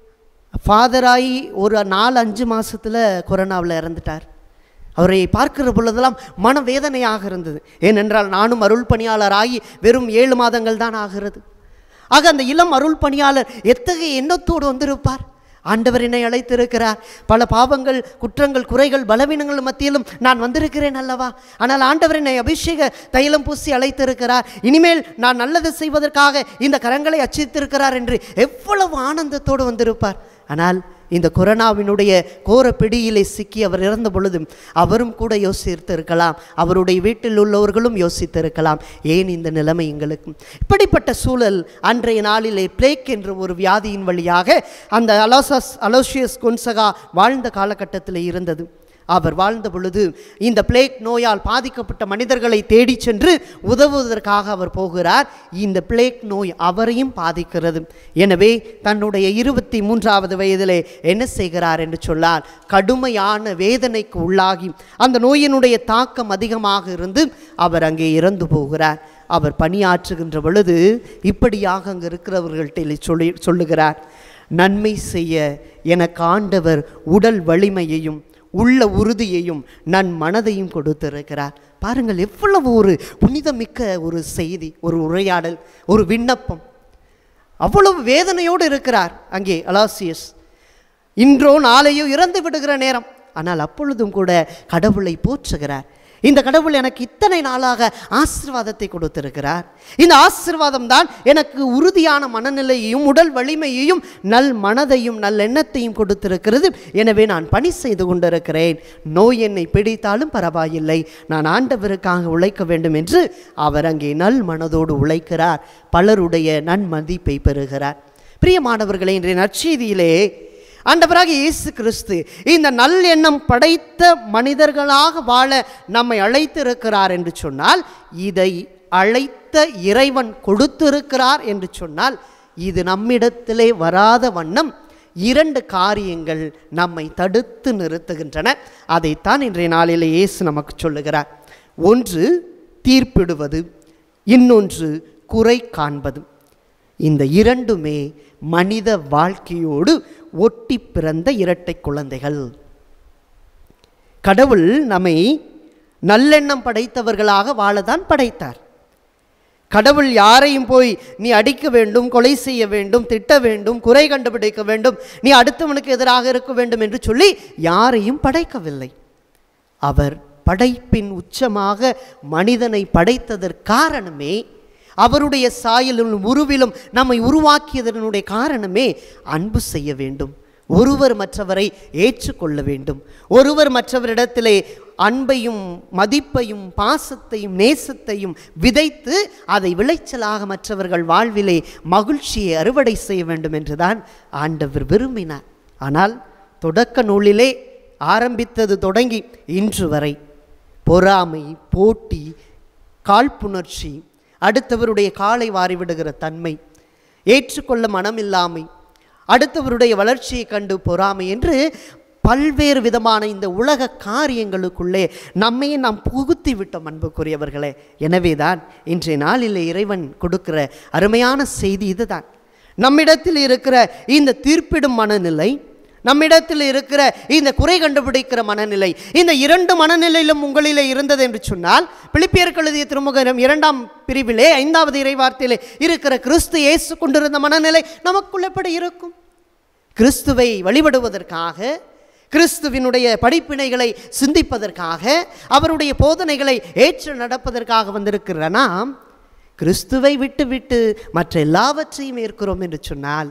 ஃபாதராகி ஒரு நாலு அஞ்சு மாசத்துல கொரோனாவில் இறந்துட்டார் அவரை பார்க்கிற பொழுதெல்லாம் மனவேதனையாக இருந்தது ஏனென்றால் நானும் அருள் பணியாளராகி வெறும் ஏழு மாதங்கள் தான் ஆகிறது ஆக அந்த இளம் அருள் பணியாளர் எத்தகைய எண்ணத்தோடு வந்திருப்பார் ஆண்டவர் என்னை அழைத்திருக்கிறார் பல பாவங்கள் குற்றங்கள் குறைகள் பலவீனங்கள் மத்தியிலும் நான் வந்திருக்கிறேன் அல்லவா ஆனால் ஆண்டவர் என்னை அபிஷேக தைலம் பூசி அழைத்திருக்கிறார் இனிமேல் நான் நல்லது செய்வதற்காக இந்த கரங்களை அச்சித்திருக்கிறார் என்று எவ்வளவு ஆனந்தத்தோடு வந்திருப்பார் ஆனால் இந்த கொரோனாவினுடைய கோர பிடியிலே சிக்கி அவர் இறந்த பொழுதும் அவரும் கூட யோசித்திருக்கலாம் அவருடைய வீட்டில் உள்ளவர்களும் யோசித்திருக்கலாம் ஏன் இந்த நிலைமை எங்களுக்கு இப்படிப்பட்ட சூழல் அன்றைய நாளிலே பிளேக் என்ற ஒரு வியாதியின் வழியாக அந்த அலோசஸ் அலோசியஸ் கொன்சகா வாழ்ந்த காலகட்டத்தில் இருந்தது அவர் வாழ்ந்த பொழுது இந்த பிளேக் நோயால் பாதிக்கப்பட்ட மனிதர்களை தேடிச் சென்று உதவுவதற்காக அவர் போகிறார் இந்த பிளேக் நோய் அவரையும் பாதிக்கிறது எனவே தன்னுடைய இருபத்தி மூன்றாவது வயதிலே என்ன செய்கிறார் என்று சொல்லால் கடுமையான வேதனைக்கு உள்ளாகி அந்த நோயினுடைய தாக்கம் அதிகமாக இருந்து அவர் அங்கே இறந்து போகிறார் அவர் பணியாற்றுகின்ற பொழுது இப்படியாக அங்கே இருக்கிறவர்கள்ட்ட சொல்லி சொல்லுகிறார் நன்மை செய்ய எனக்கு ஆண்டவர் உடல் வலிமையையும் உள்ள உறுதியையும் நன் மனதையும் கொடுத்திருக்கிறார் பாருங்கள் எவ்வளவு ஒரு புனிதமிக்க ஒரு செய்தி ஒரு உரையாடல் ஒரு விண்ணப்பம் அவ்வளவு வேதனையோடு இருக்கிறார் அங்கே அலாசியஸ் இன்றோ நாளையோ இறந்து விடுகிற நேரம் ஆனால் அப்பொழுதும் கூட கடவுளை போற்றுகிறார் இந்த கடவுள் எனக்கு இத்தனை நாளாக ஆசிர்வாதத்தை கொடுத்திருக்கிறார் இந்த ஆசிர்வாதம் தான் எனக்கு உறுதியான மனநிலையையும் உடல் வலிமையையும் நல் மனதையும் நல் எண்ணத்தையும் கொடுத்திருக்கிறது எனவே நான் பணி செய்து கொண்டிருக்கிறேன் நோய் என்னை பிடித்தாலும் பரவாயில்லை நான் ஆண்டவருக்காக உழைக்க வேண்டும் என்று அவர் அங்கே நல் மனதோடு உழைக்கிறார் பலருடைய நன்மதிப்பை பெறுகிறார் பிரியமானவர்களே இன்றைய நற்செய்தியிலே ஆண்டவராக இயேசு கிறிஸ்து இந்த நல்லெண்ணம் படைத்த மனிதர்களாக வாழ நம்மை அழைத்திருக்கிறார் என்று சொன்னால் இதை அழைத்த இறைவன் கொடுத்திருக்கிறார் என்று சொன்னால் இது நம்மிடத்திலே வராத வண்ணம் இரண்டு காரியங்கள் நம்மை தடுத்து நிறுத்துகின்றன அதைத்தான் இன்றைய நாளில் இயேசு நமக்கு சொல்லுகிறார் ஒன்று தீர்ப்பிடுவது இன்னொன்று குறை காண்பது இந்த இரண்டுமே மனித வாழ்க்கையோடு ஒட்டி பிறந்த இரட்டை குழந்தைகள் கடவுள் நம்மை நல்லெண்ணம் படைத்தவர்களாக வாழதான் படைத்தார் கடவுள் யாரையும் போய் நீ அடிக்க வேண்டும் கொலை செய்ய வேண்டும் திட்ட வேண்டும் குறை கண்டுபிடிக்க வேண்டும் நீ அடுத்தவனுக்கு எதிராக இருக்க வேண்டும் என்று சொல்லி யாரையும் படைக்கவில்லை அவர் படைப்பின் உச்சமாக மனிதனை படைத்ததற்கு காரணமே அவருடைய சாயலும் உருவிலும் நம்மை உருவாக்கியதனுடைய காரணமே அன்பு செய்ய வேண்டும் ஒருவர் மற்றவரை ஏற்றுக்கொள்ள வேண்டும் ஒருவர் மற்றவரிடத்திலே அன்பையும் மதிப்பையும் பாசத்தையும் நேசத்தையும் விதைத்து அதை விளைச்சலாக மற்றவர்கள் வாழ்விலே மகிழ்ச்சியை அறுவடை செய்ய வேண்டும் என்றுதான் ஆண்டவர் விரும்பினார் ஆனால் தொடக்க நூலிலே ஆரம்பித்தது தொடங்கி இன்று வரை பொறாமை போட்டி காழ்ப்புணர்ச்சி அடுத்தவருடைய காலை வாரிவிடுகிற தன்மை ஏற்றுக்கொள்ள மனமில்லாமை அடுத்தவருடைய வளர்ச்சியை கண்டு பொறாமை என்று பல்வேறு விதமான இந்த உலக காரியங்களுக்குள்ளே நம்மையே நாம் புகுத்தி விட்டோம் அன்புக்குரியவர்களே எனவேதான் இன்றைய நாளில் இறைவன் கொடுக்கிற அருமையான செய்தி இதுதான் நம்மிடத்தில் இருக்கிற இந்த தீர்ப்பிடும் மனநிலை நம்மிடத்தில் இருக்கிற இந்த குறை கண்டுபிடிக்கிற மனநிலை இந்த இரண்டு மனநிலையிலும் உங்களிலே இருந்தது என்று சொன்னால் பிலிப்பியருக்கு எழுதிய திருமுகம் இரண்டாம் பிரிவிலே ஐந்தாவது இறைவார்த்தையிலே இருக்கிற கிறிஸ்து இயேசு கொண்டிருந்த மனநிலை நமக்குள் எப்படி இருக்கும் கிறிஸ்துவை வழிபடுவதற்காக கிறிஸ்துவினுடைய படிப்பினைகளை சிந்திப்பதற்காக அவருடைய போதனைகளை ஏற்று நடப்பதற்காக வந்திருக்கிற நாம் கிறிஸ்துவை விட்டு விட்டு மற்ற எல்லாவற்றையும் ஏற்கிறோம் என்று சொன்னால்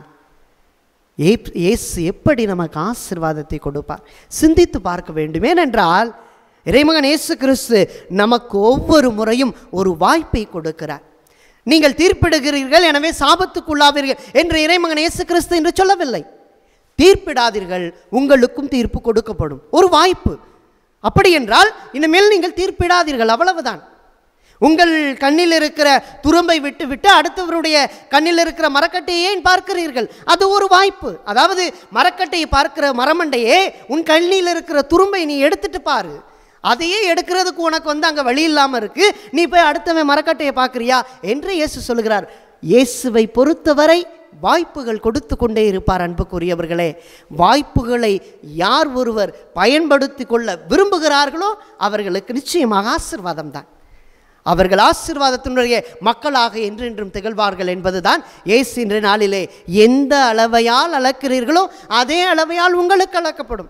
ஏப்- இயேசு எப்படி நமக்கு ஆசீர்வாதத்தை கொடுப்பார் சிந்தித்து பார்க்க வேண்டும் ஏனென்றால் இறைமகன் இயேசு கிறிஸ்து நமக்கு ஒவ்வொரு முறையும் ஒரு வாய்ப்பை கொடுக்கிறார் நீங்கள் தீர்ப்பிடுகிறீர்கள் எனவே சாபத்துக்குள்ளாவீர்கள் என்று இறைமகன் இயேசு கிறிஸ்து என்று சொல்லவில்லை தீர்ப்பிடாதீர்கள் உங்களுக்கும் தீர்ப்பு கொடுக்கப்படும் ஒரு வாய்ப்பு அப்படி என்றால் இனிமேல் நீங்கள் தீர்ப்பிடாதீர்கள் அவ்வளவுதான் உங்கள் கண்ணில் இருக்கிற துரும்பை விட்டு விட்டு அடுத்தவருடைய கண்ணில் இருக்கிற மரக்கட்டையை ஏன் பார்க்கிறீர்கள் அது ஒரு வாய்ப்பு அதாவது மரக்கட்டையை பார்க்கிற மரமண்டையே உன் கண்ணில் இருக்கிற துரும்பை நீ எடுத்துட்டு பாரு அதையே எடுக்கிறதுக்கு உனக்கு வந்து அங்கே வழி இல்லாமல் இருக்கு நீ போய் அடுத்தவன் மரக்கட்டையை பார்க்குறியா என்று இயேசு சொல்கிறார் இயேசுவை பொறுத்தவரை வாய்ப்புகள் கொடுத்து கொண்டே இருப்பார் அன்புக்குரியவர்களே வாய்ப்புகளை யார் ஒருவர் பயன்படுத்தி கொள்ள விரும்புகிறார்களோ அவர்களுக்கு நிச்சயமாக ஆசிர்வாதம் தான் அவர்கள் ஆசீர்வாதத்தினுடைய மக்களாக என்றென்றும் திகழ்வார்கள் என்பதுதான் இயேசு இன்ற நாளிலே எந்த அளவையால் அளக்கிறீர்களோ அதே அளவையால் உங்களுக்கு அளக்கப்படும்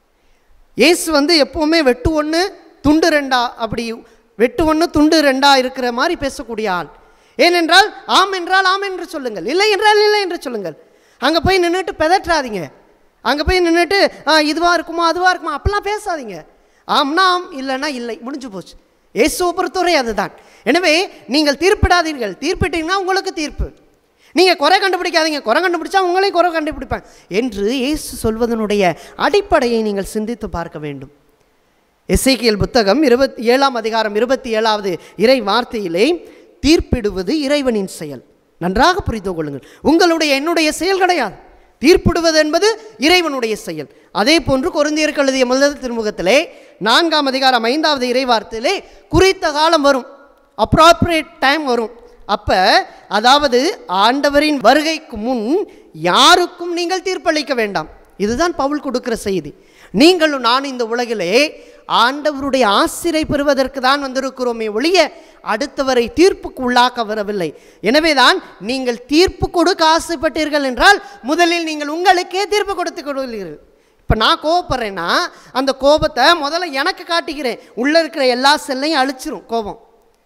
இயேசு வந்து எப்போவுமே வெட்டு ஒன்று துண்டு ரெண்டா அப்படி வெட்டு ஒன்று துண்டு ரெண்டா இருக்கிற மாதிரி பேசக்கூடிய ஆள் ஏனென்றால் ஆம் என்றால் ஆம் என்று சொல்லுங்கள் இல்லை என்றால் இல்லை என்று சொல்லுங்கள் அங்கே போய் நின்றுட்டு பெதற்றாதீங்க அங்கே போய் நின்றுட்டு இதுவாக இருக்குமா அதுவாக இருக்குமா அப்படிலாம் பேசாதீங்க ஆம்னா ஆம் இல்லைன்னா இல்லை முடிஞ்சு போச்சு இயேசுவை பொறுத்தவரை அதுதான் எனவே நீங்கள் தீர்ப்பிடாதீர்கள் தீர்ப்பிட்டீங்கன்னா உங்களுக்கு தீர்ப்பு நீங்கள் குறை கண்டுபிடிக்காதீங்க குறை கண்டுபிடிச்சா உங்களையும் குறை கண்டுபிடிப்பேன் என்று இயேசு சொல்வதனுடைய அடிப்படையை நீங்கள் சிந்தித்து பார்க்க வேண்டும் எசேக்கியல் புத்தகம் இருபத்தி ஏழாம் அதிகாரம் இருபத்தி ஏழாவது இறை வார்த்தையிலே தீர்ப்பிடுவது இறைவனின் செயல் நன்றாக புரிந்து கொள்ளுங்கள் உங்களுடைய என்னுடைய செயல் கிடையாது தீர்ப்பிடுவது என்பது இறைவனுடைய செயல் அதே போன்று கொருந்தியருக்கு எழுதிய முதல் திருமுகத்திலே நான்காம் அதிகாரம் ஐந்தாவது இறை வார்த்தையிலே குறித்த காலம் வரும் அப்ராப்ரியேட் டைம் வரும் அப்போ அதாவது ஆண்டவரின் வருகைக்கு முன் யாருக்கும் நீங்கள் தீர்ப்பளிக்க வேண்டாம் இதுதான் பவுல் கொடுக்கிற செய்தி நீங்களும் நான் இந்த உலகிலே ஆண்டவருடைய ஆசிரை பெறுவதற்கு தான் வந்திருக்கிறோமே ஒழிய அடுத்தவரை தீர்ப்புக்கு உள்ளாக்க வரவில்லை எனவேதான் நீங்கள் தீர்ப்பு கொடுக்க ஆசைப்பட்டீர்கள் என்றால் முதலில் நீங்கள் உங்களுக்கே தீர்ப்பு கொடுத்து கொடுக்கிறீர்கள் இப்போ நான் கோவப்படுறேன்னா அந்த கோபத்தை முதல்ல எனக்கு காட்டிக்கிறேன் உள்ளே இருக்கிற எல்லா செல்லையும் அழிச்சிரும் கோபம்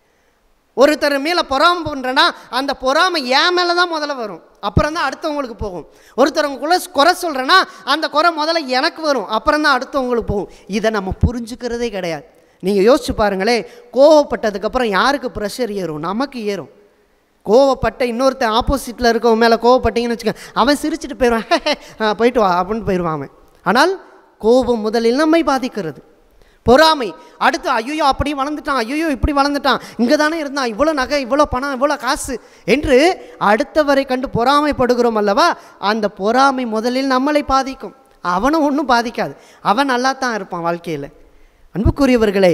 ஒருத்தர் மேலே பொறாமை பண்ணுறேன்னா அந்த பொறாமை என் மேலே தான் முதல்ல வரும் அப்புறம் தான் அடுத்தவங்களுக்கு போகும் ஒருத்தரவங்க குறை சொல்கிறேன்னா அந்த குறை முதல்ல எனக்கு வரும் அப்புறம் தான் அடுத்தவங்களுக்கு போகும் இதை நம்ம புரிஞ்சுக்கிறதே கிடையாது நீங்கள் யோசிச்சு பாருங்களேன் கோவப்பட்டதுக்கப்புறம் யாருக்கு ப்ரெஷர் ஏறும் நமக்கு ஏறும் கோவப்பட்ட இன்னொருத்தன் ஆப்போசிட்டில் இருக்கவன் மேலே கோவப்பட்டீங்கன்னு வச்சுக்க அவன் சிரிச்சிட்டு போயிடுவான் "ஆ, போயிட்டு வா அப்படின்னு போயிடுவான் அவன் ஆனால் கோபம் முதலில் நம்மை பாதிக்கிறது பொறாமை அடுத்து ஐயோ அப்படி வளர்ந்துட்டான் ஐயோ இப்படி வளர்ந்துட்டான் இங்கே தானே இருந்தான் இவ்வளோ நகை இவ்வளோ பணம் இவ்வளோ காசு என்று அடுத்தவரை கண்டு பொறாமைப்படுகிறோம் அல்லவா அந்த பொறாமை முதலில் நம்மளை பாதிக்கும் அவனை ஒன்றும் பாதிக்காது அவன் நல்லா தான் இருப்பான் வாழ்க்கையில் அன்புக்குரியவர்களே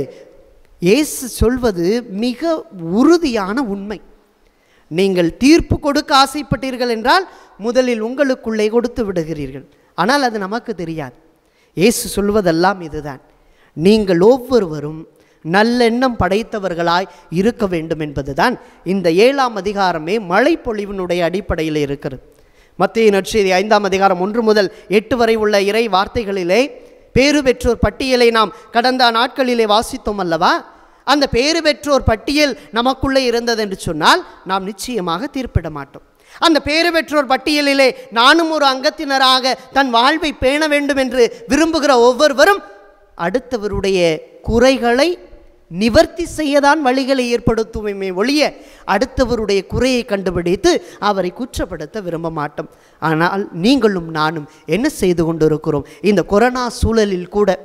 இயேசு சொல்வது மிக உறுதியான உண்மை நீங்கள் தீர்ப்பு கொடுக்க ஆசைப்பட்டீர்கள் என்றால் முதலில் உங்களுக்குள்ளே கொடுத்து விடுகிறீர்கள் ஆனால் அது நமக்கு தெரியாது இயேசு சொல்வதெல்லாம் இதுதான் நீங்கள் ஒவ்வொருவரும் நல்லெண்ணம் படைத்தவர்களாய் இருக்க வேண்டும் என்பதுதான் இந்த ஏழாம் அதிகாரமே மழைப்பொழிவினுடைய அடிப்படையில் இருக்கிறது மத்திய நற்செய்தி ஐந்தாம் அதிகாரம் ஒன்று முதல் எட்டு வரை உள்ள இறை வார்த்தைகளிலே பேறு பெற்றோர் பட்டியலை நாம் கடந்த நாட்களிலே வாசித்தோம் அல்லவா அந்த பேறு பெற்றோர் பட்டியல் நமக்குள்ளே இருந்தது என்று சொன்னால் நாம் நிச்சயமாக தீர்ப்பிட மாட்டோம் அந்த பேறு பெற்றோர் பட்டியலிலே நானும் ஒரு அங்கத்தினராக தன் வாழ்வை பேண வேண்டும் என்று விரும்புகிற ஒவ்வொருவரும் அடுத்தவருடைய குறைகளை நிவர்த்தி செய்யதான் வழிகளை ஏற்படுத்துவோமே ஒழிய அடுத்தவருடைய குறையை கண்டுபிடித்து அவரை குற்றப்படுத்த விரும்ப மாட்டோம் ஆனால் நீங்களும் நானும் என்ன செய்து கொண்டிருக்கிறோம் இந்த கொரோனா சூழலில் கூட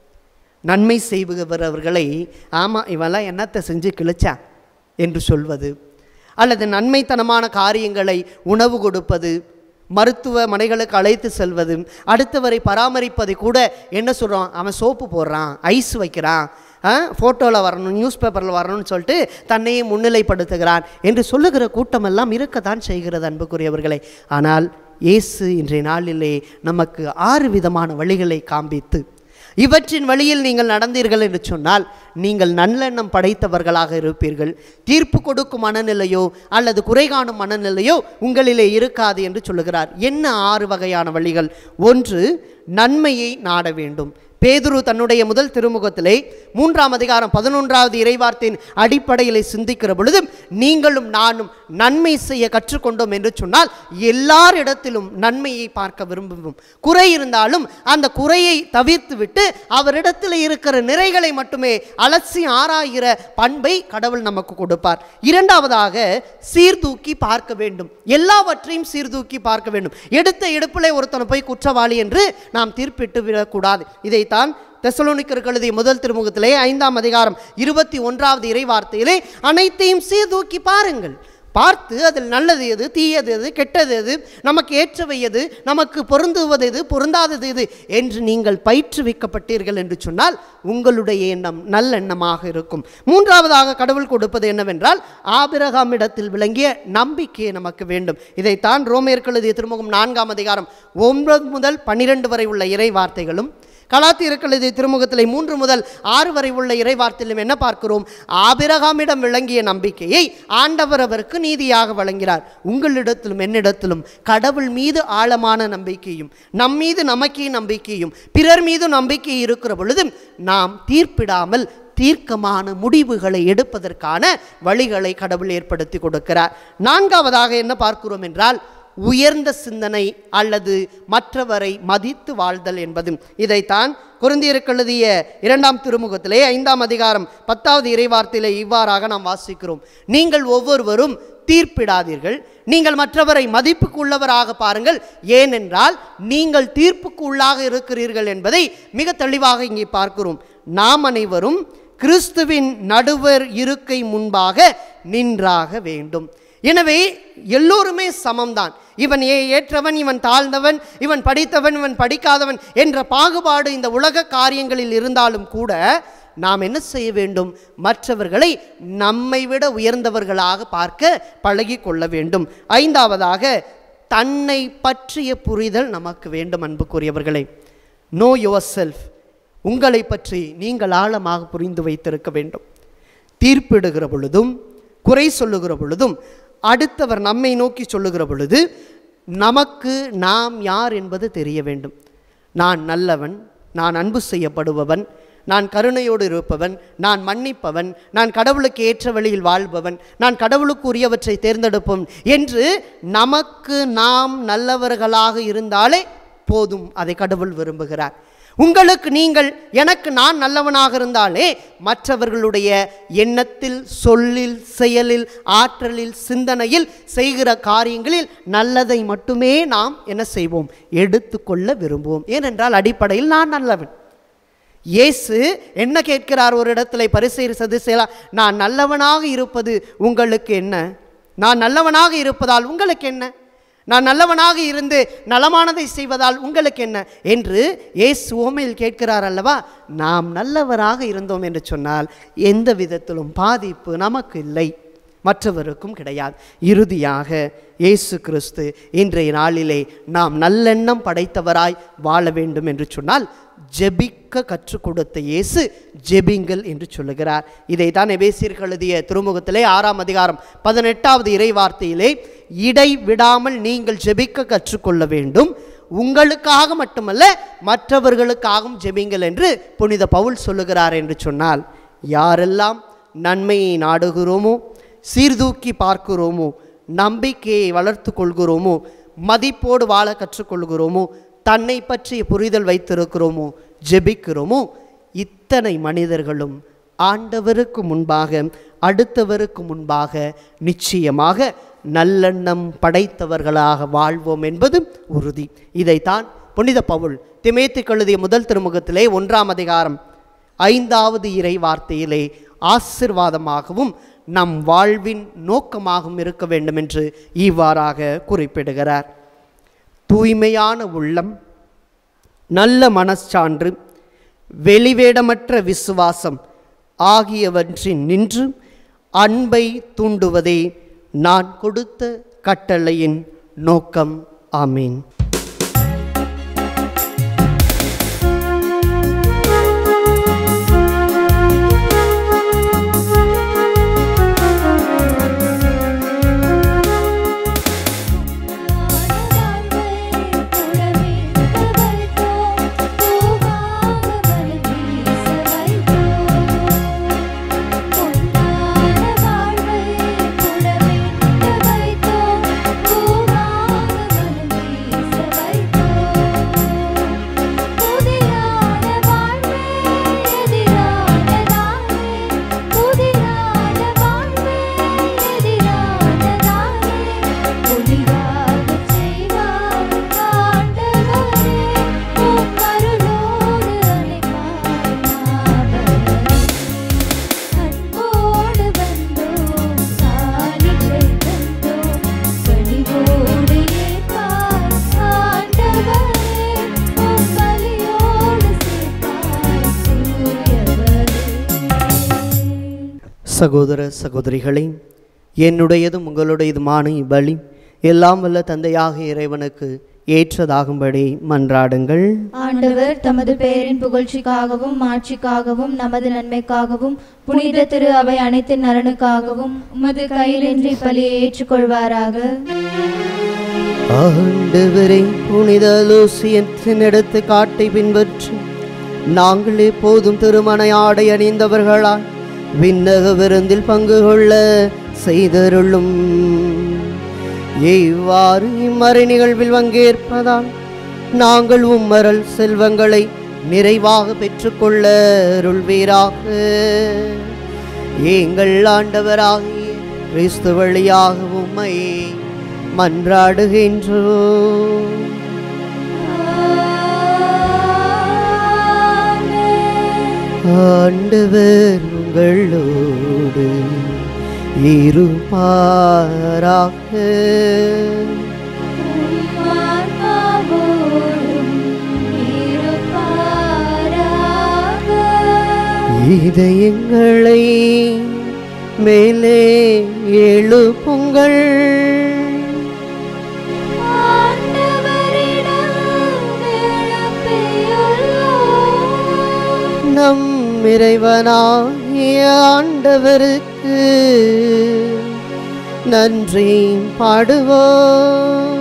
நன்மை செய்பவரவர்களை ஆமாம் இவெல்லாம் என்னத்தை செஞ்சு கிழிச்சா என்று சொல்வது அல்லது நன்மைத்தனமான காரியங்களை உணவு கொடுப்பது மருத்துவமனைகளுக்கு அழைத்து செல்வது அடுத்தவரை பராமரிப்பதை கூட என்ன சொல்கிறோம் அவன் சோப்பு போடுறான் ஐஸ் வைக்கிறான் ஃபோட்டோவில் வரணும் நியூஸ் பேப்பரில் வரணும்னு சொல்லிட்டு தன்னையே முன்னிலைப்படுத்துகிறான் என்று சொல்லுகிற கூட்டமெல்லாம் இருக்கத்தான் செய்கிறது அன்புக்குரியவர்களே ஆனால் இயேசு இன்றைய நாளிலே நமக்கு ஆறு விதமான வழிகளை காண்பித்து இவற்றின் வழியில் நீங்கள் நடந்தீர்கள் என்று சொன்னால் நீங்கள் நல்லெண்ணம் படைத்தவர்களாக இருப்பீர்கள் தீர்ப்பு கொடுக்கும் மனநிலையோ அல்லது குறை காணும் மனநிலையோ உங்களிலே இருக்காது என்று சொல்லுகிறார் என்ன ஆறு வகையான வழிகள் ஒன்று நன்மையை நாட வேண்டும் பேதுரு தன்னுடைய முதல் திருமுகத்திலே மூன்றாம் அதிகாரம் பதினொன்றாவது இறைவார்த்தையின் அடிப்படையில் சிந்திக்கிற பொழுது நீங்களும் நானும் நன்மை செய்ய கற்றுக்கொண்டோம் என்று சொன்னால் எல்லாரிடத்திலும் நன்மையை பார்க்க விரும்புவோம் குறை இருந்தாலும் அந்த குறையை தவிர்த்து விட்டு அவரிடத்தில் இருக்கிற நிறைகளை மட்டுமே அலசி ஆராய்கிற பண்பை கடவுள் நமக்கு கொடுப்பார் இரண்டாவதாக சீர்தூக்கி பார்க்க வேண்டும் எல்லாவற்றையும் சீர்தூக்கி பார்க்க வேண்டும் எடுத்த எடுப்பிலே ஒருத்தனை போய் குற்றவாளி என்று நாம் தீர்ப்பிட்டு விடக்கூடாது இதைத்தான் தெசலோனிக்கருக்கு எழுதிய முதல் திருமுகத்திலே ஐந்தாம் அதிகாரம் இருபத்தி ஒன்றாவது இறை வார்த்தையிலே அனைத்தையும் சீர்தூக்கி பாருங்கள் பார்த்து அதில் நல்லது எது தீயது எது கெட்டது எது நமக்கு ஏற்றவை எது நமக்கு பொருந்துவது எது பொருந்தாதது எது என்று நீங்கள் பயிற்றுவிக்கப்பட்டீர்கள் என்று சொன்னால் உங்களுடைய எண்ணம் நல்லெண்ணமாக இருக்கும் மூன்றாவதாக கடவுள் கொடுப்பது என்னவென்றால் ஆபிரகாமிடத்தில் விளங்கிய நம்பிக்கையை நமக்கு வேண்டும் இதைத்தான் ரோமேற்கு எழுதிய திருமுகம் நான்காம் அதிகாரம் ஒன்பது முதல் பன்னிரெண்டு வரை உள்ள இறை வார்த்தைகளும் கலாத்தியர்கள் எழுதிய திருமுகத்திலே மூன்று முதல் ஆறு வரை உள்ள இறை வார்த்தையிலும் என்ன பார்க்கிறோம் ஆபிரகாமிடம் விளங்கிய நம்பிக்கையை ஆண்டவர் அவருக்கு நீதியாக வழங்கினார் உங்களிடத்திலும் என்னிடத்திலும் கடவுள் மீது ஆழமான நம்பிக்கையும் நம் மீது நமக்கே நம்பிக்கையும் பிறர் மீது நம்பிக்கை இருக்கிற பொழுதும் நாம் தீர்ப்பிடாமல் தீர்க்கமான முடிவுகளை எடுப்பதற்கான வழிகளை கடவுள் ஏற்படுத்தி கொடுக்கிறார் நான்காவதாக என்ன பார்க்கிறோம் என்றால் உயர்ந்த சிந்தனை அல்லது மற்றவரை மதித்து வாழ்தல் என்பது இதைத்தான் குருந்தியருக்கு எழுதிய இரண்டாம் திருமுகத்திலே ஐந்தாம் அதிகாரம் பத்தாவது இறைவார்த்தையிலே இவ்வாறாக நாம் வாசிக்கிறோம் நீங்கள் ஒவ்வொருவரும் தீர்ப்பிடாதீர்கள் நீங்கள் மற்றவரை மதிப்புக்கு உள்ளவராக பாருங்கள் ஏனென்றால் நீங்கள் தீர்ப்புக்கு உள்ளாக இருக்கிறீர்கள் என்பதை மிக தெளிவாக இங்கே பார்க்கிறோம் நாம் அனைவரும் கிறிஸ்துவின் நடுவர் இருக்கை முன்பாக நின்றாக வேண்டும் எனவே எல்லோருமே சமம்தான் இவன் ஏ ஏற்றவன் இவன் தாழ்ந்தவன் இவன் படித்தவன் இவன் படிக்காதவன் என்ற பாகுபாடு இந்த உலக காரியங்களில் இருந்தாலும் கூட நாம் என்ன செய்ய வேண்டும் மற்றவர்களை நம்மை விட உயர்ந்தவர்களாக பார்க்க பழகி கொள்ள வேண்டும் ஐந்தாவதாக தன்னை பற்றிய புரிதல் நமக்கு வேண்டும் அன்புக்குரியவர்களே நோ யுவர் செல்ஃப் உங்களை பற்றி நீங்கள் ஆழமாக புரிந்து வைத்திருக்க வேண்டும் தீர்ப்பிடுகிற பொழுதும் குறை சொல்லுகிற பொழுதும் அடுத்தவர் நம்மை நோக்கி சொல்லுகிற பொழுது நமக்கு நாம் யார் என்பது தெரிய வேண்டும் நான் நல்லவன் நான் அன்பு செய்யப்படுபவன் நான் கருணையோடு இருப்பவன் நான் மன்னிப்பவன் நான் கடவுளுக்கு ஏற்ற வழியில் வாழ்பவன் நான் கடவுளுக்கு உரியவற்றை தேர்ந்தெடுப்பவன் என்று நமக்கு நாம் நல்லவர்களாக இருந்தாலே போதும் அதை கடவுள் விரும்புகிறார் உங்களுக்கு நீங்கள் எனக்கு நான் நல்லவனாக இருந்தாலே மற்றவர்களுடைய எண்ணத்தில் சொல்லில் செயலில் ஆற்றலில் சிந்தனையில் செய்கிற காரியங்களில் நல்லதை மட்டுமே நாம் என்ன செய்வோம் எடுத்துக்கொள்ள விரும்புவோம் ஏனென்றால் அடிப்படையில் நான் நல்லவன் இயேசு என்ன கேட்கிறார் ஒரு இடத்துல பரிசெயர் சதுசேலா நான் நல்லவனாக இருப்பது உங்களுக்கு என்ன நான் நல்லவனாக இருப்பதால் உங்களுக்கு என்ன நான் நல்லவனாக இருந்து நலமானதை செய்வதால் உங்களுக்கு என்ன என்று இயேசு ஓமையில் கேட்கிறார் அல்லவா நாம் நல்லவராக இருந்தோம் என்று சொன்னால் எந்த விதத்திலும் பாதிப்பு நமக்கு இல்லை மற்றவருக்கும் கிடையாது இறுதியாக இயேசு கிறிஸ்து இன்றைய நாளிலே நாம் நல்லெண்ணம் படைத்தவராய் வாழ வேண்டும் என்று சொன்னால் ஜெபிக்க கற்றுக் கொடுத்த இயேசு ஜெபிங்கள் என்று சொல்லுகிறார் இதை தான் எபேசியர்கள் எழுதிய திருமுகத்திலே ஆறாம் அதிகாரம் பதினெட்டாவது இறை வார்த்தையிலே இடை விடாமல் நீங்கள் ஜெபிக்க கற்றுக்கொள்ள வேண்டும் உங்களுக்காக மட்டுமல்ல மற்றவர்களுக்காகவும் ஜெபிங்கள் என்று புனித பவுல் சொல்லுகிறார் என்று சொன்னால் யாரெல்லாம் நன்மையை நாடுகிறோமோ சீர்தூக்கி பார்க்கிறோமோ நம்பிக்கையை வளர்த்து கொள்கிறோமோ மதிப்போடு வாழ கற்றுக்கொள்கிறோமோ தன்னை பற்றிய புரிதல் வைத்திருக்கிறோமோ ஜெபிக்கிறோமோ இத்தனை மனிதர்களும் ஆண்டவருக்கு முன்பாக அடுத்தவருக்கு முன்பாக நிச்சயமாக நல்லெண்ணம் படைத்தவர்களாக வாழ்வோம் என்பது உறுதி இதைத்தான் புனித பவுல் திமேத்து கழுதிய முதல் திருமுகத்திலே ஒன்றாம் அதிகாரம் ஐந்தாவது இறை வார்த்தையிலே ஆசிர்வாதமாகவும் நம் வாழ்வின் நோக்கமாகவும் இருக்க வேண்டும் என்று இவ்வாறாக குறிப்பிடுகிறார் தூய்மையான உள்ளம் நல்ல மனச்சான்று வெளிவேடமற்ற விசுவாசம் ஆகியவற்றின் நின்று அன்பை தூண்டுவதே நான் கொடுத்த கட்டளையின் நோக்கம் ஆமீன் வாழ்வை சகோதர சகோதரிகளே என்னுடையதும் உங்களுடையதுமான இப்பலி எல்லாம் வல்ல தந்தையாக இறைவனுக்கு ஏற்றதாகும்படி மன்றாடுங்கள் ஆண்டவர் தமது பெயரின் புகழ்ச்சிக்காகவும் மாட்சிக்காகவும் நமது நன்மைக்காகவும் புனித திரு அவை அனைத்தின் நலனுக்காகவும் உமது கையிலின்றி பலியை ஏற்றுக்கொள்வாராக ஆண்டவரை புனித லூசியத்தின் எடுத்து காட்டை பின்பற்றி நாங்கள் எப்போதும் திருமண ஆடை அணிந்தவர்களால் விண்ணக விருந்தில் பங்கு கொள்ள செய்தருளும் இவ்வாறு இம்மறை நிகழ்வில் பங்கேற்பதால் நாங்கள் உம்மரல் செல்வங்களை நிறைவாக பெற்றுக்கொள்ள அருள்வீராக எங்கள் ஆண்டவராகிய கிறிஸ்து வழியாக உம்மை மன்றாடுகின்றோம் ஆண்டவர் உங்களோடு இருப்பாராக இதயங்களை மேலே எழுப்புங்கள் நம் இறைவனாகிய ஆண்டவருக்கு நன்றி பாடுவோம்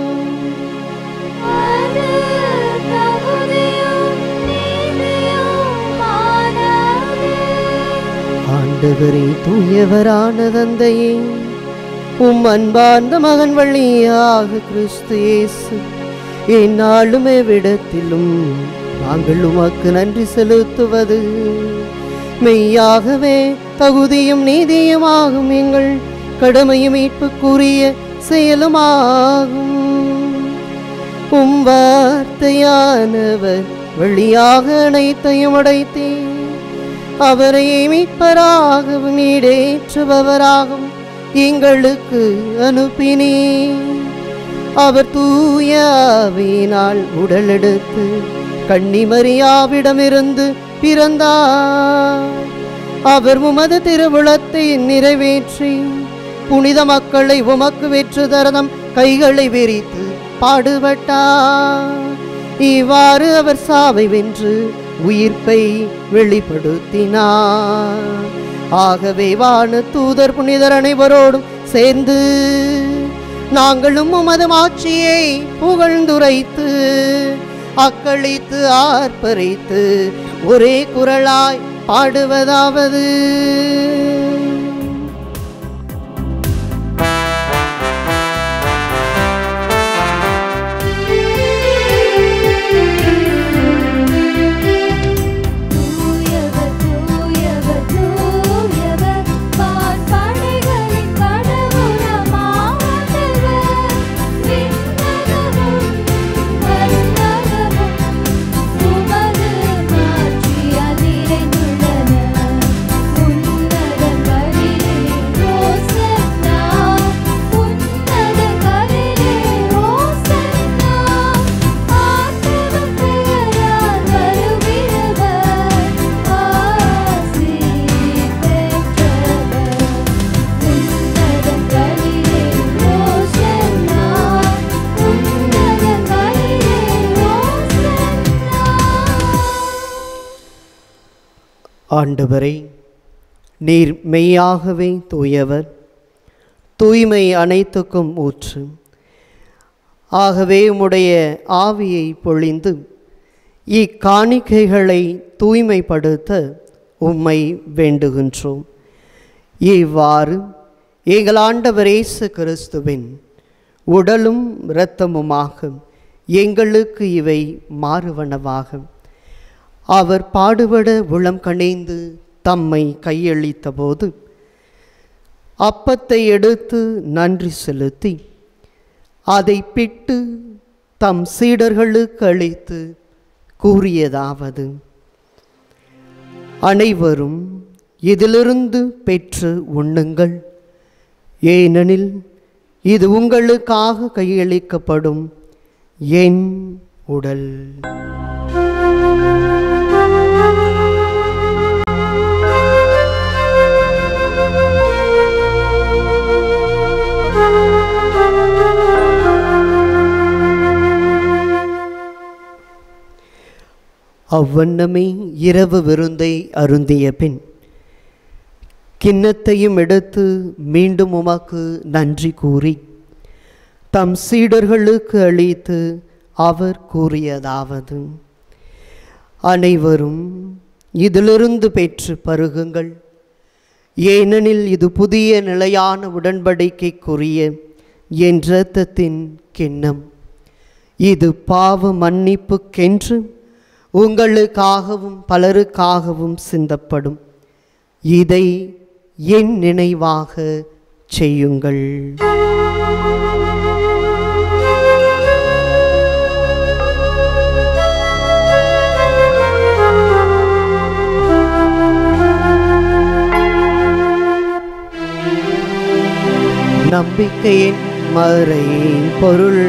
ஆண்டவரே தூயவரான தந்தையே உம் அன்பார்ந்த மகன் வழியாக கிறிஸ்து இயேசு எந்நாளுமே விடத்திலும் நாங்கள் உமக்கு நன்றி செலுத்துவது மெய்யாகவே தகுதியும் நீதியுமாகும் எங்கள் கடமையும் மீட்புக்குரிய செயலுமாகும் உம் வார்த்தையானவர் வழியாக அனைத்தையும் அடைத்தேன் அவரை மீட்பராகவும் ஈடேற்றுபவராகவும் எங்களுக்கு அனுப்பினே அவர் தூயாவினால் உடலெடுத்து கன்னிமரியாவிடமிருந்து பிறந்தார் அவர் உமது திருவுளத்தை நிறைவேற்றி புனித மக்களை உமக்கு வெற்று தரதம் கைகளை விரித்து பாடுபட்டார் இவ்வாறு அவர் சாவை வென்று உயிர்ப்பை வெளிப்படுத்தினார் ஆகவே வான தூதர் புனிதர் அனைவரோடும் சேர்ந்து நாங்களும் உமது மாட்சியை புகழ்ந்துரைத்து அக்களித்து ஆர்ப்பரித்து ஒரே குரலாய் பாடுவதாவது தூயவர் தூயவர் தூயவர் வான்படைகளின் கடவுளமாண்டவர் விண்ணகமும் மண்ணகமும் உமது மாட்சியால் நிறைந்துள்ளன உன்னதங்களிலே ஓசன்னா உன்னதங்களிலே ஓசன்னா ஆண்டவர் பெயரால் வருகிறவர் ஆசி பெற்றவர் உன்னதங்களிலே ஓசன்னா உன்னதங்களிலே ஓசன்னா ஆண்டவரே நீர் மெய்யாகவே தூயவர் தூய்மை அனைத்துக்கும் ஊற்று ஆகவே உம்முடைய ஆவியை பொழிந்து இக்காணிக்கைகளை தூய்மைப்படுத்த உம்மை வேண்டுகின்றோம் இவ்வாறு எங்கள் ஆண்டவர் இயேசு கிறிஸ்துவின் உடலும் இரத்தமுமாக எங்களுக்கு இவை மாறுவனவாகும் அவர் பாடுபட உளம் கணிந்து தம்மை கையளித்த போது அப்பத்தை எடுத்து நன்றி செலுத்தி அதை பிட்டு தம் சீடர்களுக்கு அளித்து கூறியதாவது அனைவரும் இதிலிருந்து பெற்று உண்ணுங்கள் ஏனெனில் இது உங்களுக்காக கையளிக்கப்படும் என் உடல் ஆ அவ்வண்ணமே இரவு விருந்தை அருந்திய பின் கிண்ணத்தையும் எடுத்து மீண்டும் உமக்கு நன்றி கூறி தம் சீடர்களுக்கு அளித்து அவர் கூறியதாவது அனைவரும் இதிலிருந்து பெற்று பருகுங்கள் ஏனெனில் இது புதிய நிலையான உடன்படிக்கைக்குரிய என் இரத்தத்தின் கிண்ணம் இது பாவ மன்னிப்புக்கென்று உங்களுக்காகவும் பலருக்காகவும் சிந்தப்படும் இதை என் நினைவாக செய்யுங்கள் நம்பிக்கையின் மறை பொருள்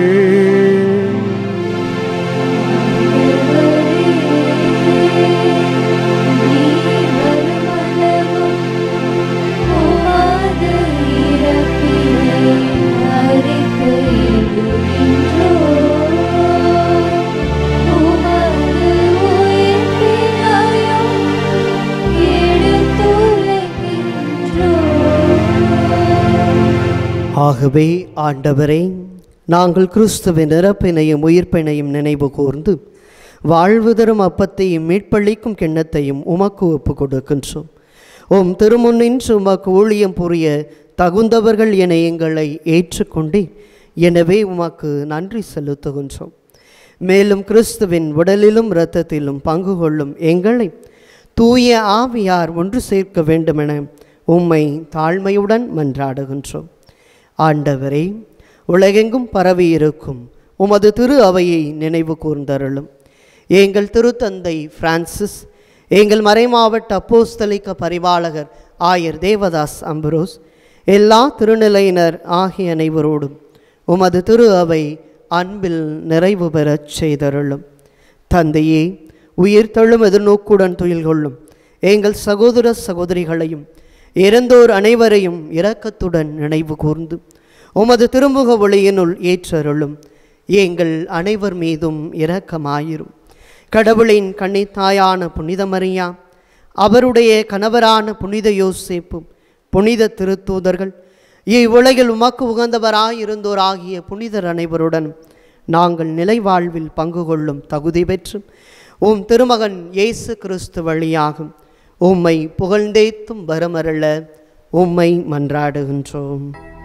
ஆகவே ஆண்டவரே நாங்கள் கிறிஸ்துவின் இறப்பினையும் உயிர்ப்பினையும் நினைவு கூர்ந்து வாழ்வு தரும் அப்பத்தையும் மீட்பளிக்கும் கிண்ணத்தையும் உமக்கு ஒப்பு கொடுக்கின்றோம் உம் திருமுன்னின்று உமக்கு ஊழியம் புரிய தகுந்தவர்கள் என எங்களை ஏற்றுக்கொண்டே எனவே உமக்கு நன்றி செலுத்துகின்றோம் மேலும் கிறிஸ்துவின் உடலிலும் இரத்தத்திலும் பங்கு கொள்ளும் எங்களை தூய ஆவியார் ஒன்று சேர்க்க வேண்டுமென உம்மை தாழ்மையுடன் மன்றாடுகின்றோம் ஆண்டவரே உலகெங்கும் பரவி இருக்கும் உமது திரு அவையை நினைவு கூர்ந்தருளும் எங்கள் திருத்தந்தை பிரான்சிஸ் எங்கள் மறைமாவட்ட அப்போஸ்தலிக்க பரிபாலகர் ஆயர் தேவதாஸ் அம்பரோஸ் எல்லா திருநிலையினர் ஆகிய அனைவரோடும் உமது திரு அவை அன்பில் நிறைவு பெறச் செய்தருளும் தந்தையே உயிர் தழும் எதிர்நோக்குடன் துயில் கொள்ளும் எங்கள் சகோதர சகோதரிகளையும் இறந்தோர் அனைவரையும் இரக்கத்துடன் நினைவு கூர்ந்து உமது திருமுக ஒளியினுள் ஏற்றருளும் எங்கள் அனைவர் மீதும் இரக்கமாயிரும் கடவுளின் கன்னித்தாயான புனித மரியா அவருடைய கணவரான புனித யோசேப்பும் புனித திருத்தூதர்கள் இவ்வுலகில் உமக்கு உகந்தவராயிருந்தோராகிய புனிதர் அனைவருடன் நாங்கள் நிலைவாழ்வில் பங்கு கொள்ளும் தகுதி பெற்று உம் திருமகன் இயேசு கிறிஸ்து வழியாகும் உம்மை புகழ்ந்தேத்தும் வரமருள உம்மை மன்றாடுகின்றோம்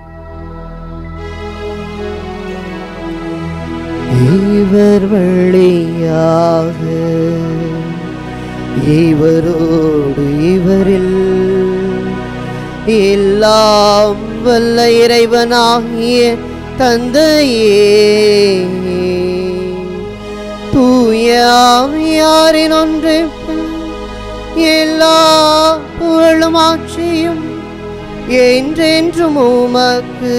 இவர் வழியாக இவரோடு இவரில் எல்லாம் வல்ல இறைவனாகிய தந்தையே தூயாவியாரின் ஒன்று எல்லா புகழும் ஆட்சியும் என்றென்றும் உமக்கு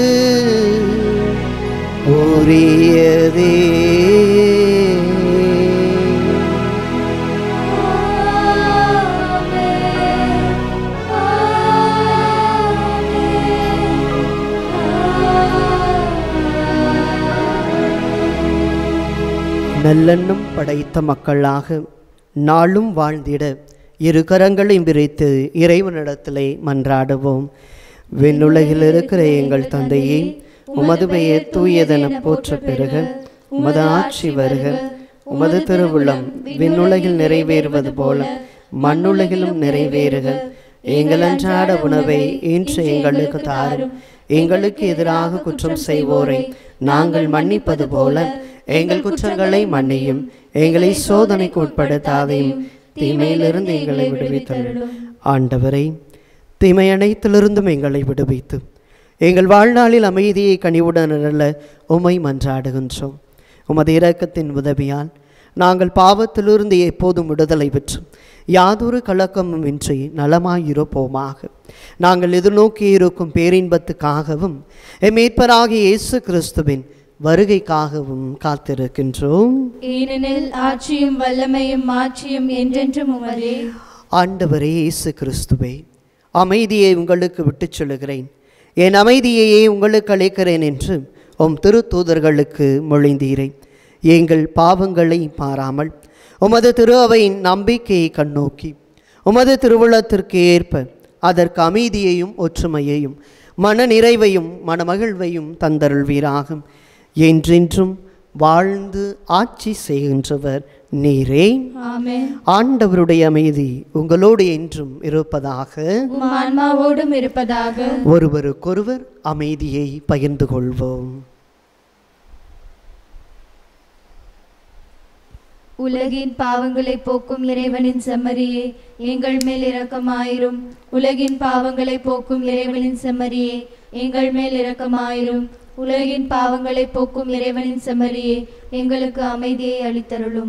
உரியதே நல்லெண்ணம் படைத்த மக்களாக நாளும் வாழ்ந்திட இரு கரங்களையும் விரித்து இறைவனிடத்திலே மன்றாடுவோம் விண்ணுலகில் இருக்கிற எங்கள் தந்தையே உமது பெயர் தூயதென போற்ற பெறுக உமது ஆட்சி வருக உமது திருவுள்ளம் விண்ணுலகில் நிறைவேறுவது போல மண்ணுலகிலும் நிறைவேறுக எங்கள் அன்றாட உணவை இன்று எங்களுக்கு தாரும் எங்களுக்கு எதிராக குற்றம் செய்வோரை நாங்கள் மன்னிப்பது போல எங்கள் குற்றங்களை மன்னியும் எங்களை சோதனைக்கு உட்படுத்தாதையும் தீமையிலிருந்து எங்களை விடுவித்தருளும் ஆண்டவரை தீமை அனைத்திலிருந்தும் எங்களை விடுவித்து எங்கள் வாழ்நாளில் அமைதியை கனிவுடன் அருள உமை மன்றாடுகின்றோம் உமது இரக்கத்தின் உதவியால் நாங்கள் பாவத்திலிருந்து எப்போதும் விடுதலை பெற்று யாதொரு கலக்கமும் இன்றி நலமாயிருப்போமாக நாங்கள் எதிர்நோக்கி இருக்கும் பேரின்பத்துக்காகவும் எம் மீட்பராகிய இயேசு கிறிஸ்துவின் வருகைக்காகவும் காத்திருக்கின்றோம் ஏனெனில் ஆட்சியும் வல்லமையும் மாட்சியும் என்றென்றும் உமதே ஆண்டவரே இயேசு கிறிஸ்துவே அமைதியை உங்களுக்கு விட்டுச் சொல்லுகிறேன் என் அமைதியையே உங்களுக்கு அளிக்கிறேன் என்று உம் திருத்தூதர்களுக்கு மொழிந்தீரேன் எங்கள் பாவங்களை பாராமல் உமது திரு அவையின் நம்பிக்கையை கண்ணோக்கி உமது திருவுளத்திற்கு ஏற்ப அதற்கு அமைதியையும் ஒற்றுமையையும் மன நிறைவையும் மனமகிழ்வையும் தந்தருள்வீராகும் என்றென்றும் வாழ்ந்து ஆட்சி செய்கின்றவர் நீரே ஆமென் ஆண்டவருடைய அமைதி உங்களோடு என்றும் இருப்பதாக உம் ஆன்மாவோடும் இருப்பதாக ஒருவருக்கொருவர் அமைதியை பகிர்ந்து கொள்வோம் உலகின் பாவங்களை போக்கும் இறைவனின் செம்மறியே எங்கள் மேல் இரக்கமாயிரும் உலகின் பாவங்களை போக்கும் இறைவனின் செம்மறியே எங்கள் மேல் இரக்கமாயிரும் உலகின் பாவங்களை போக்கும் இறைவனின் செம்மறியே எங்களுக்கு அமைதியை அளித்தருளும்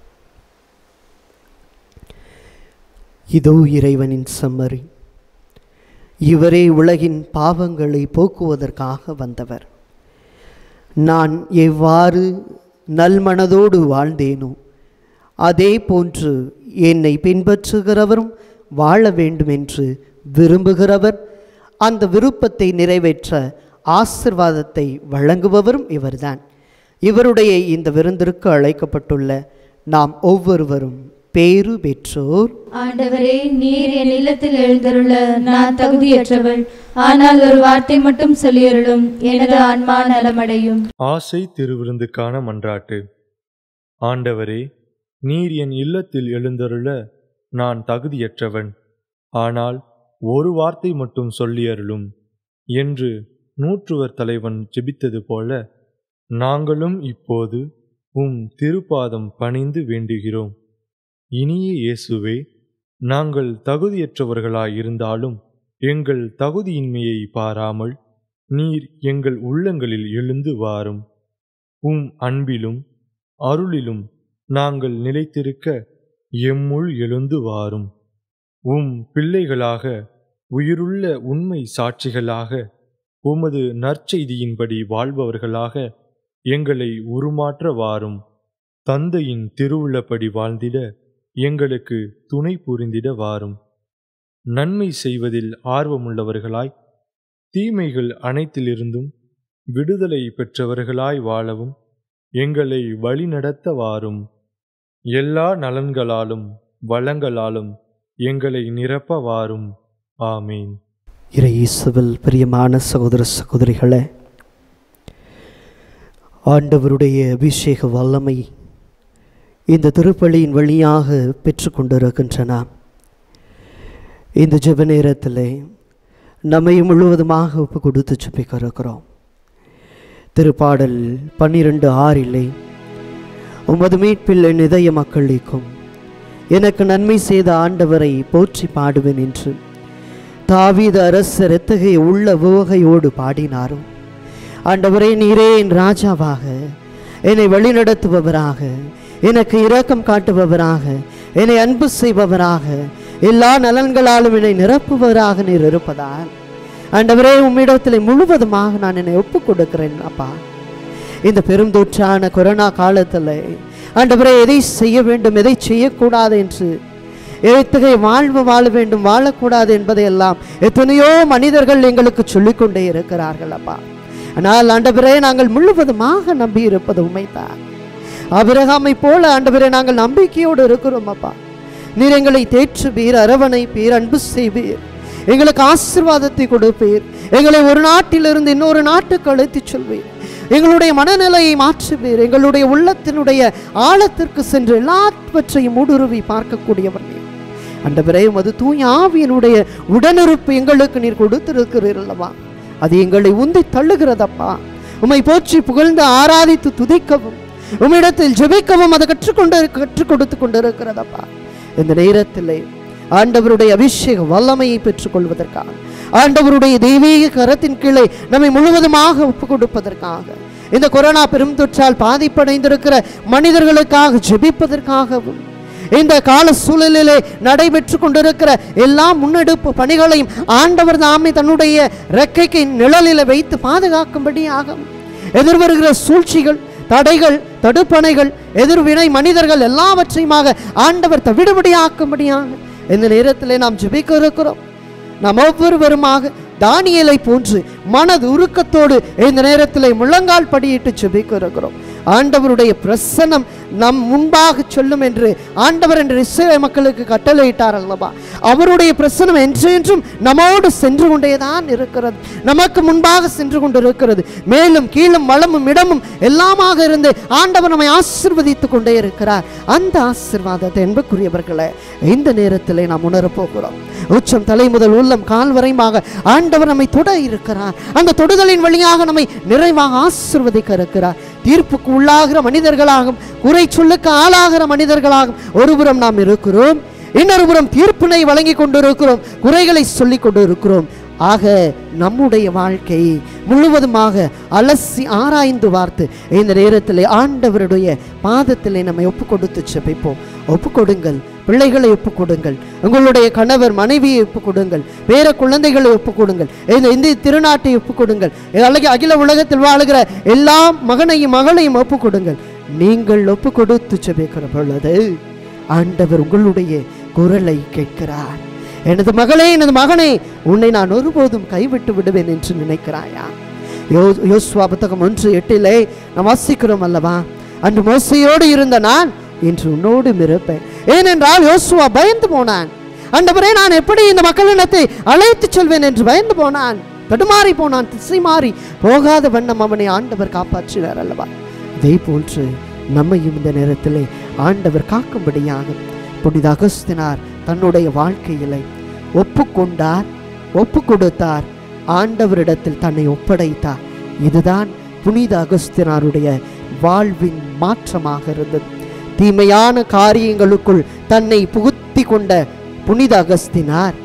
இதோ இறைவனின் செம்மறி இவரே உலகின் பாவங்களை போக்குவதற்காக வந்தவர் நான் எவ்வாறு நல்மனதோடு வாழ்ந்தேனோ அதே போன்று என்னை பின்பற்றுகிறவரும் வாழ வேண்டும் என்று விரும்புகிறவர் அந்த விருப்பத்தை நிறைவேற்ற ஆசிர்வாதத்தை வழங்குபவரும் இவர்தான் இவருடைய இந்த விருந்திற்கு அழைக்கப்பட்டுள்ள நாம் ஒவ்வொருவரும் பேறு பெற்றோர் ஆண்டவரே நீர் என் இல்லத்தில் எழுந்தருள நான் தகுதியற்றவள் ஆனால் ஒரு வார்த்தை மட்டும் சொல்லியருளும் எனது ஆன்மா நலமடையும் ஆசை திருவிருந்துக்கான மன்றாட்டு ஆண்டவரே நீர் என் இல்லத்தில் எழுந்தருள நான் தகுதியற்றவன் ஆனால் ஒரு வார்த்தை மட்டும் சொல்லியருளும் என்று நூற்றுவர் தலைவன் ஜெபித்தது போல நாங்களும் இப்போது உம் திருப்பாதம் பணிந்து வேண்டுகிறோம் இனிய இயேசுவே நாங்கள் தகுதியற்றவர்களாயிருந்தாலும் எங்கள் தகுதியின்மையை பாராமல் நீர் எங்கள் உள்ளங்களில் எழுந்து வாரும் உம் அன்பிலும் அருளிலும் நாங்கள் நிலைத்திருக்க எம்முள் எழுந்து வாரும் உம் பிள்ளைகளாக உயிருள்ள உண்மை சாட்சிகளாக உமது நற்செய்தியின்படி வாழ்பவர்களாக எங்களை உருமாற்ற வாரும் தந்தையின் திருவுள்ளப்படி வாழ்ந்திட எங்களுக்கு துணை புரிந்திட வாரும் நன்மை செய்வதில் ஆர்வமுள்ளவர்களாய் தீமைகள் அனைத்திலிருந்தும் விடுதலை பெற்றவர்களாய் வாழவும் எங்களை வழிநடத்த வாரும் எல்லா நலன்களாலும் வளங்களாலும் எங்களை நிரப்ப வாரும் ஆமீன் இறை இயேசுவில் பிரியமான சகோதர சகோதரிகளே ஆண்டவருடைய அபிஷேக வல்லமை இந்த திருப்பலியின் வழியாக பெற்றுக்கொண்டிருக்கின்றன இந்த ஜெப நேரத்தில் நம்மை முழுவதுமாக ஒப்பு கொடுத்து ஜெபிக்க இருக்கிறோம் திருப்பாடல் பன்னிரண்டு ஆறிலே உமது மீட்பில் என் இதய மக்களிக்கும் எனக்கு நன்மை செய்த ஆண்டவரை போற்றி பாடுவேன் என்று தாவீது அரசர் எத்தகைய உள்ள உவகையோடு பாடினாரோ ஆண்டவரே நீரே என் ராஜாவாக என்னை வழிநடத்துபவராக எனக்கு இரக்கம் காட்டுபவராக என்னை அன்பு செய்பவராக எல்லா நலன்களாலும் என்னை நிரப்புபவராக நீர் இருப்பதால் ஆண்டவரே உம்மிடத்தில் முழுவதுமாக நான் என்னை ஒப்புக் கொடுக்கிறேன் அப்பா இந்த பெருந்தொற்றான கொரோனா காலத்தில் ஆண்டவரே எதை செய்ய வேண்டும் எதை செய்யக்கூடாது என்று எத்தகைய வாழ்வு வாழ வேண்டும் வாழக்கூடாது என்பதையெல்லாம் எத்தனையோ மனிதர்கள் எங்களுக்கு சொல்லிக்கொண்டே இருக்கிறார்கள் அப்பா ஆனால் ஆண்டவரே நாங்கள் முழுவதுமாக நம்பி இருப்பது உண்மைதான் அபிரகாமை போல ஆண்டவரே நாங்கள் நம்பிக்கையோடு இருக்கிறோம் அப்பா நீர் எங்களை தேற்றுவீர் அரவணைப்பீர் அன்பு செய்வீர் எங்களுக்கு ஆசீர்வாதத்தை கொடுப்பீர் எங்களை ஒரு நாட்டிலிருந்து இன்னொரு நாட்டுக்கு அழைத்துச் செல்வீர் எங்களுடைய மனநிலையை மாற்றுவீர் எங்களுடைய உள்ளத்தினுடைய ஆழத்திற்கு சென்று எல்லாவற்றையும் ஊடுருவி பார்க்கக்கூடியவர் நீர் அண்டவரே உமது தூய ஆவியனுடைய உடனிருப்பு எங்களுக்கு நீர் கொடுத்திருக்கிறீர் அல்லவா அது எங்களை உந்தி தள்ளுகிறதப்பா உம்மை போற்றி புகழ்ந்து ஆராதித்து துதிக்கவும் உம்மிடத்தில் ஜெபிக்கவும் அதை கற்றுக்கொண்டு கற்றுக் கொடுத்து கொண்டிருக்கிறதப்பா இந்த நேரத்திலே ஆண்டவருடைய அபிஷேக வல்லமையை பெற்றுக்கொள்வதற்காக ஆண்டவருடைய தெய்வீக கரத்தின் கீழே நம்மை முழுவதுமாக ஒப்பு கொடுப்பதற்காக இந்த கொரோனா பெரும் தொற்றால் பாதிப்படைந்திருக்கிற மனிதர்களுக்காக ஜெபிப்பதற்காகவும் இந்த கால சூழலிலே நடைபெற்று கொண்டிருக்கிற எல்லா முன்னெடுப்பு பணிகளையும் ஆண்டவர் தாமே தன்னுடைய ரெக்கைக்கு நிழலில் வைத்து பாதுகாக்கும்படியாக எதிர்வருகிற சூழ்ச்சிகள் தடைகள் தடுப்பணைகள் எதிர்வினை மனிதர்கள் எல்லாவற்றையுமாக ஆண்டவர் தவிடுபடியாக்கும்படியாக இந்த நேரத்திலே நாம் ஜெபிக்க இருக்கிறோம் நாம் ஒவ்வொருவருமாக தானியலை போன்று மனது உருக்கத்தோடு இந்த நேரத்திலே முழங்கால் படியிட்டு ஜெபிக்க இருக்கிறோம் ஆண்டவருடைய பிரசன்னம் நம் முன்பாக சொல்லும் என்று ஆண்டவர் என்று இஸ்ரேல் மக்களுக்கு கட்டளையிட்டார் அல்லவா அவருடைய பிரசனம் என்றென்றும் நம்மோடு சென்று கொண்டேதான் இருக்கிறது நமக்கு முன்பாக சென்று கொண்டிருக்கிறது மேலும் கீழும் வளமும் இடமும் எல்லாமாக இருந்து ஆண்டவர் நம்மை ஆசிர்வதித்துக் கொண்டே இருக்கிறார் அந்த ஆசிர்வாதத்தை என்பக்குரியவர்களை இந்த நேரத்தில் நாம் உணரப் போகிறோம் உச்சம் தலை முதல் உள்ளம் கால் வரையுமாக ஆண்டவர் நம்மை தொட இருக்கிறார் அந்த தொடுதலின் வழியாக நம்மை நிறைவாக ஆசிர்வதிக்க இருக்கிறார் தீர்ப்புக்கு உள்ளாகிற மனிதர்களாகும் குறை சொல்லுக்கு ஆளாகிற மனிதர்களாகும் ஒருபுறம் நாம் இருக்கிறோம் இன்னொரு புறம் தீர்ப்பினை வழங்கி கொண்டிருக்கிறோம் குறைகளை சொல்லிக் கொண்டிருக்கிறோம் ஆக நம்முடைய வாழ்க்கை முழுவதுமாக அலசி ஆராய்ந்து பார்த்து இந்த நேரத்தில் ஆண்டவருடைய பாதத்திலே நம்மை ஒப்பு கொடுத்து செபிப்போம் ஒப்பு கொடுங்கள் பிள்ளைகளை ஒப்பு கொடுங்கள் உங்களுடைய கணவர் மனைவியை ஒப்பு கொடுங்கள் வேற குழந்தைகளை ஒப்பு கொடுங்கள் இந்த இந்திய திருநாட்டை ஒப்பு கொடுங்கள் அழகி அகில உலகத்தில் வாழுகிற எல்லா மகனையும் மகளையும் ஒப்பு கொடுங்கள் நீங்கள் ஒப்பு கொடுத்து செபிக்கிற பொழுது ஆண்டவர் உங்களுடைய குரலை கேட்கிறார் எனது மகளே எனது மகனே உன்னை நான் ஒருபோதும் கைவிட்டு விடுவேன் என்று நினைக்கிறாயா யோ யோசுவா புத்தகம் ஒன்று எட்டிலே நாம் வாசிக்கிறோம் அல்லவா அன்று மோசையோடு இருந்த நான் இன்று உன்னோடும் இருப்பேன் ஏனென்றால் யோசுவா பயந்து போனான் அண்டவரே நான் எப்படி இந்த மக்களிடத்தை அழைத்துச் செல்வேன் என்று பயந்து போனான் தடுமாறி போனான் திசை மாறி போகாத வண்ணம் அவனை ஆண்டவர் காப்பாற்றினார் அல்லவா இதே போன்று நம்மையும் இந்த நேரத்திலே ஆண்டவர் காக்கும்படியாக புனித அகஸ்தினார் தன்னுடைய வாழ்க்கையிலே ஒப்புக்கொண்டார் ஒப்பு கொடுத்தார் ஆண்டவரிடத்தில் தன்னை ஒப்படைத்தார் இதுதான் புனித அகஸ்தினாருடைய வாழ்வின் மாற்றமாக இருந்தது தீமையான காரியங்களுக்குள் தன்னை புகுத்தி கொண்ட புனித அகஸ்தினார்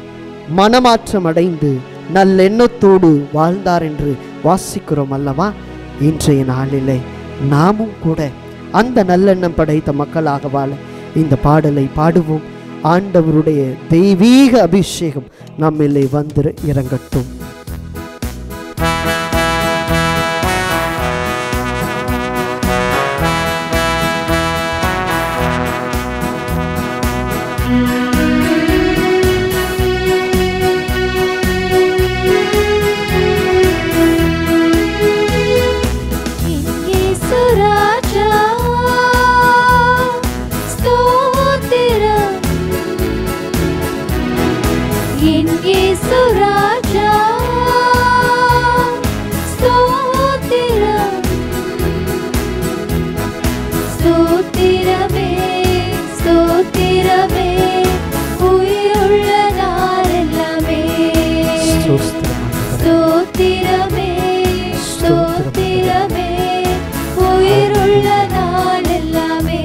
மனமாற்றம் அடைந்து நல்லெண்ணத்தோடு வாழ்ந்தார் என்று வாசிக்கிறோம் அல்லவா இன்றைய நாளிலே நாமும் கூட அந்த நல்லெண்ணம் படைத்த மக்களாக வாழ இந்த பாடலை பாடுவோம் ஆண்டவருடைய தெய்வீக அபிஷேகம் நம்மிலே வந்து இறங்கட்டும் இயேசுராஜா ஸ்தோத்திரம் என் இயேசுராஜா ஸ்தோத்திரம் ஸ்தோத்திரமே ஸ்தோத்திரமே உயிருள்ள நாளெல்லாமே ஸ்தோத்திரமே ஸ்தோத்திரமே உயிருள்ள நாளெல்லாமே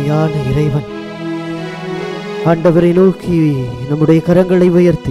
அருமையான இறைவன் ஆண்டவரை நோக்கி நம்முடைய கரங்களை உயர்த்தி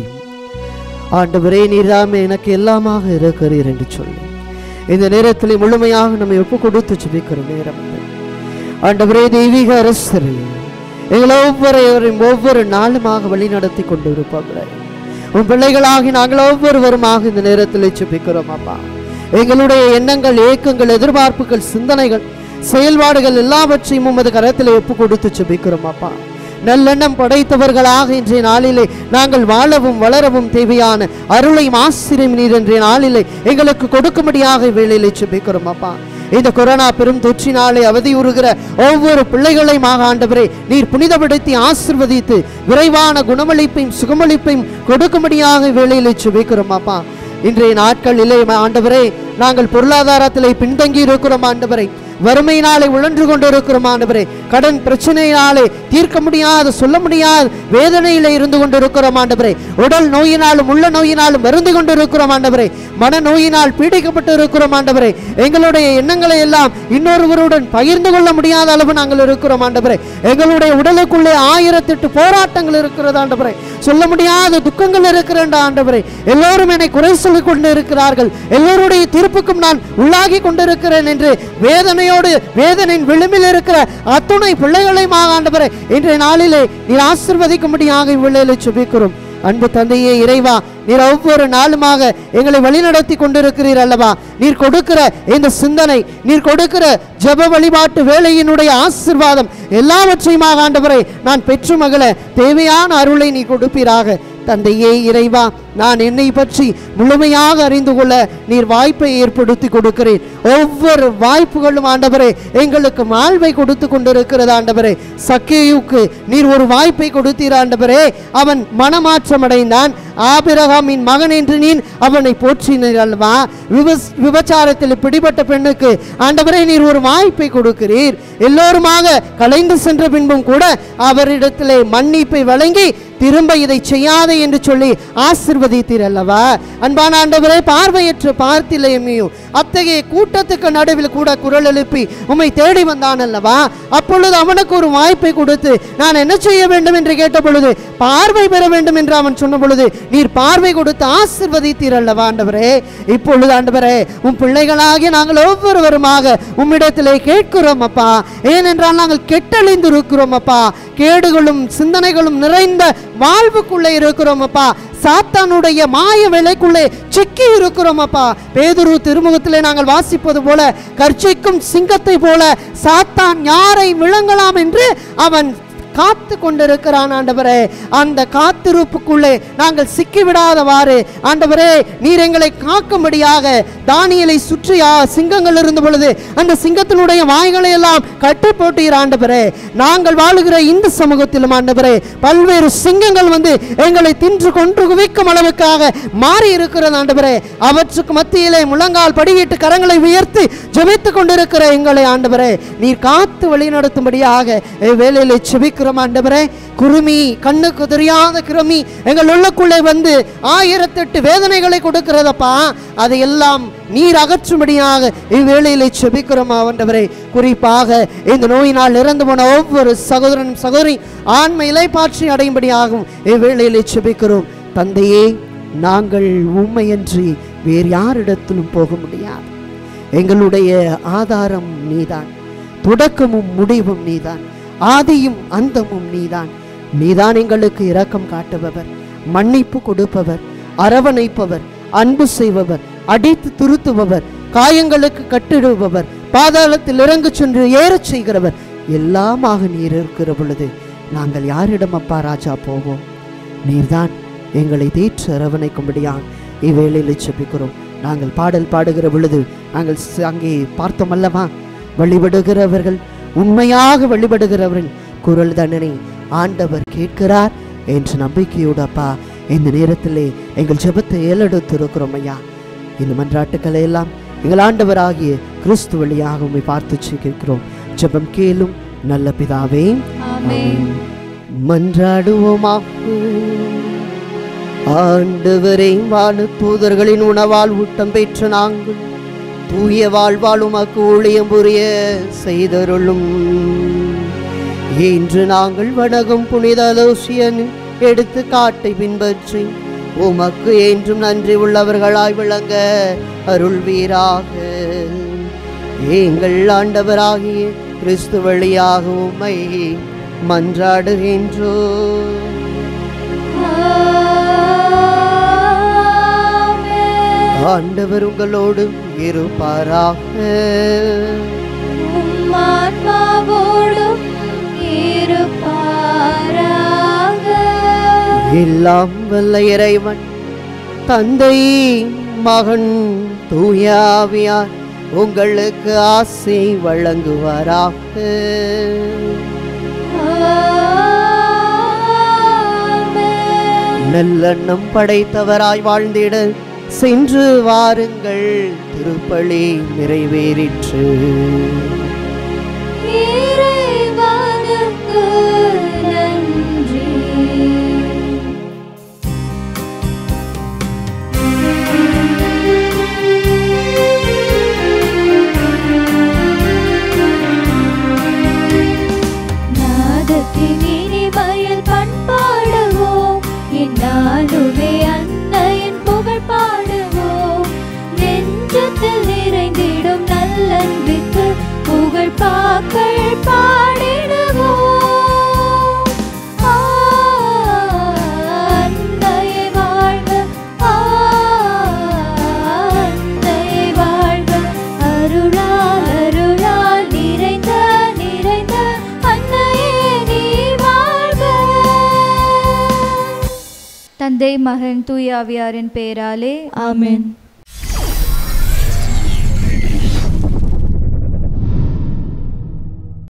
ஆண்டவரே நீர்தாமே எனக்கு எல்லாமாக இருக்கிறீர் என்று சொல்லி இந்த நேரத்தில் முழுமையாக நம்மை ஒப்பு கொடுத்து ஜெபிக்கிற நேரம் இது. ஆண்டவரே தெய்வீக அரசரே எங்களை ஒவ்வொருவரையும் ஒவ்வொரு நாளுமாக வழி நடத்தி கொண்டு இருப்பவரே உன் பிள்ளைகளாகி நாங்கள் ஒவ்வொருவருமாக இந்த நேரத்தில் ஜெபிக்கிறோம் அப்பா எங்களுடைய எண்ணங்கள் ஏக்கங்கள் எதிர்பார்ப்புகள் சிந்தனைகள் செயல்பாடுகள் எல்லாவற்றையும் உமது கரத்தில் ஒப்பு கொடுத்து ஜெபிக்கிறோம் அப்பா நல்லெண்ணம் படைத்தவர்களாக இன்றைய நாளிலே நாங்கள் வாழவும் வளரவும் தேவையான அருளையும் ஆசிரியம் நீர் இன்றைய நாளிலே எங்களுக்கு கொடுக்கும்படியாக வேளையிலே ஜெபிக்கிறோம் அப்பா இந்த கொரோனா பெரும் தொற்றினாலே அவதியுறுகிற ஒவ்வொரு பிள்ளைகளையும் ஆண்டவரே நீர் புனிதப்படுத்தி ஆசிர்வதித்து விரைவான குணமளிப்பையும் சுகமளிப்பையும் கொடுக்கும்படியாக வேளையிலே ஜெபிக்கிறோம் அப்பா இன்றைய நாட்களிலே ஆண்டவரே நாங்கள் பொருளாதாரத்திலே பின்தங்கி இருக்கிறோம் ஆண்டவரை வறுமையினாலே உழன்று கொண்டிருக்கிறோம் ஆண்டவரே கடன் பிரச்சனையினாலே தீர்க்க முடியாத சொல்ல முடியாத வேதனையிலே இருந்து கொண்டிருக்கிறோம் ஆண்டவரே உடல் நோயினாலும் உள்ள நோயினாலும் மருந்து கொண்டிருக்கிறோம் ஆண்டவரே மன நோயினால் பீடிக்கப்பட்டு இருக்கிறோம் ஆண்டவரே எங்களுடைய எண்ணங்களை எல்லாம் இன்னொருவருடன் பகிர்ந்து கொள்ள முடியாத அளவு நாங்கள் இருக்கிறோம் ஆண்டவரே எங்களுடைய உடலுக்குள்ளே ஆயிரத்தெட்டு போராட்டங்கள் இருக்கிறது ஆண்டவரே சொல்ல முடியாத துக்கங்கள் இருக்கிறேன் ஆண்டவரே எல்லோரும் என்னை குறை சொல்லிக் கொண்டு இருக்கிறார்கள் எல்லோருடைய தீர்ப்புக்கும் நான் உள்ளாகி கொண்டிருக்கிறேன் என்று வேதனையோடு வேதனையின் விளிம்பில் இருக்கிற அத்துணை பிள்ளைகளையும் ஆண்டவரே இன்றைய நாளிலே நீர் ஆசிர்வதிக்கும்படியாக இவ்விளையிலே சுபிக்கிறோம் அன்பு தந்தையே இறைவா நீர் ஒவ்வொரு நாளுமாக எங்களை வழிநடத்தி கொண்டிருக்கிறீர் அல்லவா நீர் கொடுக்கிற இந்த சிந்தனை நீர் கொடுக்கிற ஜெப வழிபாட்டு வேலையினுடைய ஆசிர்வாதம் எல்லாவற்றையுமாக ஆண்டவரை நான் பெற்று மகள தேவையான அருளை நீ கொடுப்பீராக தந்தையே இறைவா நான் என்னை பற்றி முழுமையாக அறிந்து கொள்ள நீர் வாய்ப்பை ஏற்படுத்தி கொடுக்கிறேன் ஒவ்வொரு வாய்ப்புகளும் ஆண்டவரே எங்களுக்கு வாழ்வை கொடுத்து கொண்டிருக்கிறது ஆண்டவரே சக்கேயுக்கு நீர் ஒரு வாய்ப்பை கொடுத்தீர் ஆண்டவரே அவன் மனமாற்றம் அடைந்தான் ஆபிரகாமின் மகன் என்று நீர் அவனை போற்றினீர் அல்லவா விவஸ் விபச்சாரத்தில் பிடிபட்ட பெண்ணுக்கு ஆண்டவரே நீர் ஒரு வாய்ப்பை கொடுக்கிறீர் எல்லோருமாக கலைந்து சென்ற பின்பும் கூட அவரிடத்திலே மன்னிப்பை வழங்கி திரும்ப இதை செய்யாதே என்று சொல்லி ஆசிர்வதித்தீர் அல்லவா அன்பான ஆண்டவரே பார்வையற்ற பார்த்திலையுமையும் அத்தகைய கூட்டத்துக்கு நடுவில் கூட குரல் எழுப்பி உம்மை தேடி வந்தான் அல்லவா அப்பொழுது அவனுக்கு ஒரு வாய்ப்பை கொடுத்து நான் என்ன செய்ய வேண்டும் என்று கேட்ட பொழுது பார்வை பெற வேண்டும் என்று அவன் சொன்ன பொழுது நீர் பார்வை கொடுத்து ஆசிர்வதித்தீர் அல்லவா ஆண்டவரே இப்பொழுது ஆண்டவரே உம் பிள்ளைகளாகிய நாங்கள் ஒவ்வொருவருமாக உம்மிடத்திலே கேட்கிறோம் அப்பா ஏனென்றால் நாங்கள் கெட்டழிந்து இருக்கிறோம் அப்பா கேடுகளும் சிந்தனைகளும் நிறைந்த வாழ்வுக்குள்ளே இருக்கிறோம் அப்பா சாத்தானுடைய மாய வேலைக்குள்ளே சிக்கி இருக்கிறோம் அப்பா பேதுரு திருமுகத்திலே நாங்கள் வாசிப்பது போல கர்ச்சிக்கும் சிங்கத்தை போல சாத்தான் யாரை விளங்கலாம் என்று அவன் காத்து கொண்டிருக்கிறான் ஆண்டவரே அந்த காத்திருப்புக்குள்ளே நாங்கள் சிக்கிவிடாதவாறு ஆண்டவரே நீர் எங்களை காக்கும்படியாக தானியலை சுற்றி ஆ, சிங்கங்கள் இருந்த பொழுது அந்த சிங்கத்தினுடைய வாய்களை எல்லாம் கட்டி போட்டீர் ஆண்டவரே நாங்கள் வாழுகிற இந்த சமூகத்திலும் ஆண்டவரே பல்வேறு சிங்கங்கள் வந்து எங்களை தின்று கொன்று குவிக்கும் அளவுக்காக மாறி இருக்கிறது ஆண்டவரே அவற்றுக்கு மத்தியிலே முழங்கால் படியிட்டு கரங்களை உயர்த்தி ஜெபித்துக் கொண்டிருக்கிற எங்களை ஆண்டவரே நீர் காத்து வழி நடத்தும்படியாக வேலையில செபிக்கிறோம் ஆண்டவரே குருமி கண்ணுக்கு தெரியாத கிருமி எங்கள் உள்ளுக்குள்ளே வந்து ஆயிரத்தெட்டு வேதனைகளை கொடுக்கிறதப்பா அதையெல்லாம் நீர் அகற்றும்படியாக இவ்வேளையிலே செபிக்கிறோம் ஆண்டவரே குறிப்பாக இந்த நோயினால் இறந்து போன ஒவ்வொரு சகோதரனும் சகோதரி ஆன்ம இலைப்பாற்றி அடையும்படியாகவும் இவ்வேளையிலே செபிக்கிறோம் தந்தையே நாங்கள் உண்மையன்றி வேறு யாரிடத்திலும் போக முடியாது எங்களுடைய ஆதாரம் நீதான் தொடக்கமும் முடிவும் நீதான் ஆதியும் அந்தமும் நீதான் நீதான் எங்களுக்கு இரக்கம் காட்டுபவர் மன்னிப்பு கொடுப்பவர் அரவணைப்பவர் அன்பு செய்பவர் அடித்து துருத்துபவர் காயங்களுக்கு கட்டிடுபவர் பாதாளத்தில் இறங்கு சென்று ஏறச் செய்கிறவர் எல்லாமாக நீர் இருக்கிற பொழுது நாங்கள் யாரிடம் அப்பா ராஜா போவோம் நீர்தான் எங்களை தேற்று அரவணைக்கும்படியான் இவ்வேளையில் செபிக்கிறோம் நாங்கள் பாடல் பாடுகிற பொழுது நாங்கள் ச- அங்கே பார்த்தோம் அல்லவா வழிபடுகிறவர்கள் உண்மையாக வழிபடுகிறவர்கள் குரல் தண்டனை ஆண்டவர் கேட்கிறார் என்ற நம்பிக்கையோடு அப்பா இந்த நேரத்திலே எங்கள் ஜெபத்தை ஏலெடுத்திருக்கிறோம் ஐயா இந்த மன்றாட்டுக்களை எல்லாம் எங்கள் ஆண்டவராகிய கிறிஸ்து வழியாக உம்மை பார்த்து கேட்கிறோம் ஜெபம் கேளும் நல்ல பிதாவே ஆமென். மன்றாடுவோமாக ஆண்டவரே வாழ தூதர்களின் உணவால் ஊட்டம் பெற்ற நாங்கள் தூய வாழ்வால் உமக்கு ஊழியம் புரிய செய்தருளும் இன்று நாங்கள் வணங்கும் புனித அலோசியனின் எடுத்துக்காட்டை பின்பற்றி உமக்கு என்றும் நன்றி உள்ளவர்களாய் விளங்க அருள்வீராக எங்கள் ஆண்டவராகிய கிறிஸ்து வழியாக உம்மை மன்றாடுகின்றோ ஆண்டவர் உங்களோடு இருப்பாராக உம்மாத்மாவோடும் இருப்பாராக எல்லாம் வல்ல இறைவன் தந்தை மகன் தூயாவியார் உங்களுக்கு ஆசை வழங்குவாராக ஆமென். நல்லெண்ணம் படைத்தவராய் வாழ்ந்திட சென்று வாருங்கள் திருப்பலி நிறைவேறிற்று இறைவனுக்கு நன்றி நாதத்தின் இனிமையில் பண்பாடுவோம் என்னாலுமே அன்னையின் புகழ் பாடுவோம் நெஞ்சத்தில் நிறைந்திடும் நல்லன்பிற்கு புகழ் பாக்கள் பாடிடுவோம் ஆ, அன்னையே வாழ்க ஆ, அன்னையே வாழ்க அருளால் அருளால் நிறைந்த நிறைந்த அன்னையே நீ வாழ்க தந்தை மகன் தூயாவியாரின் பெயராலே ஆமென்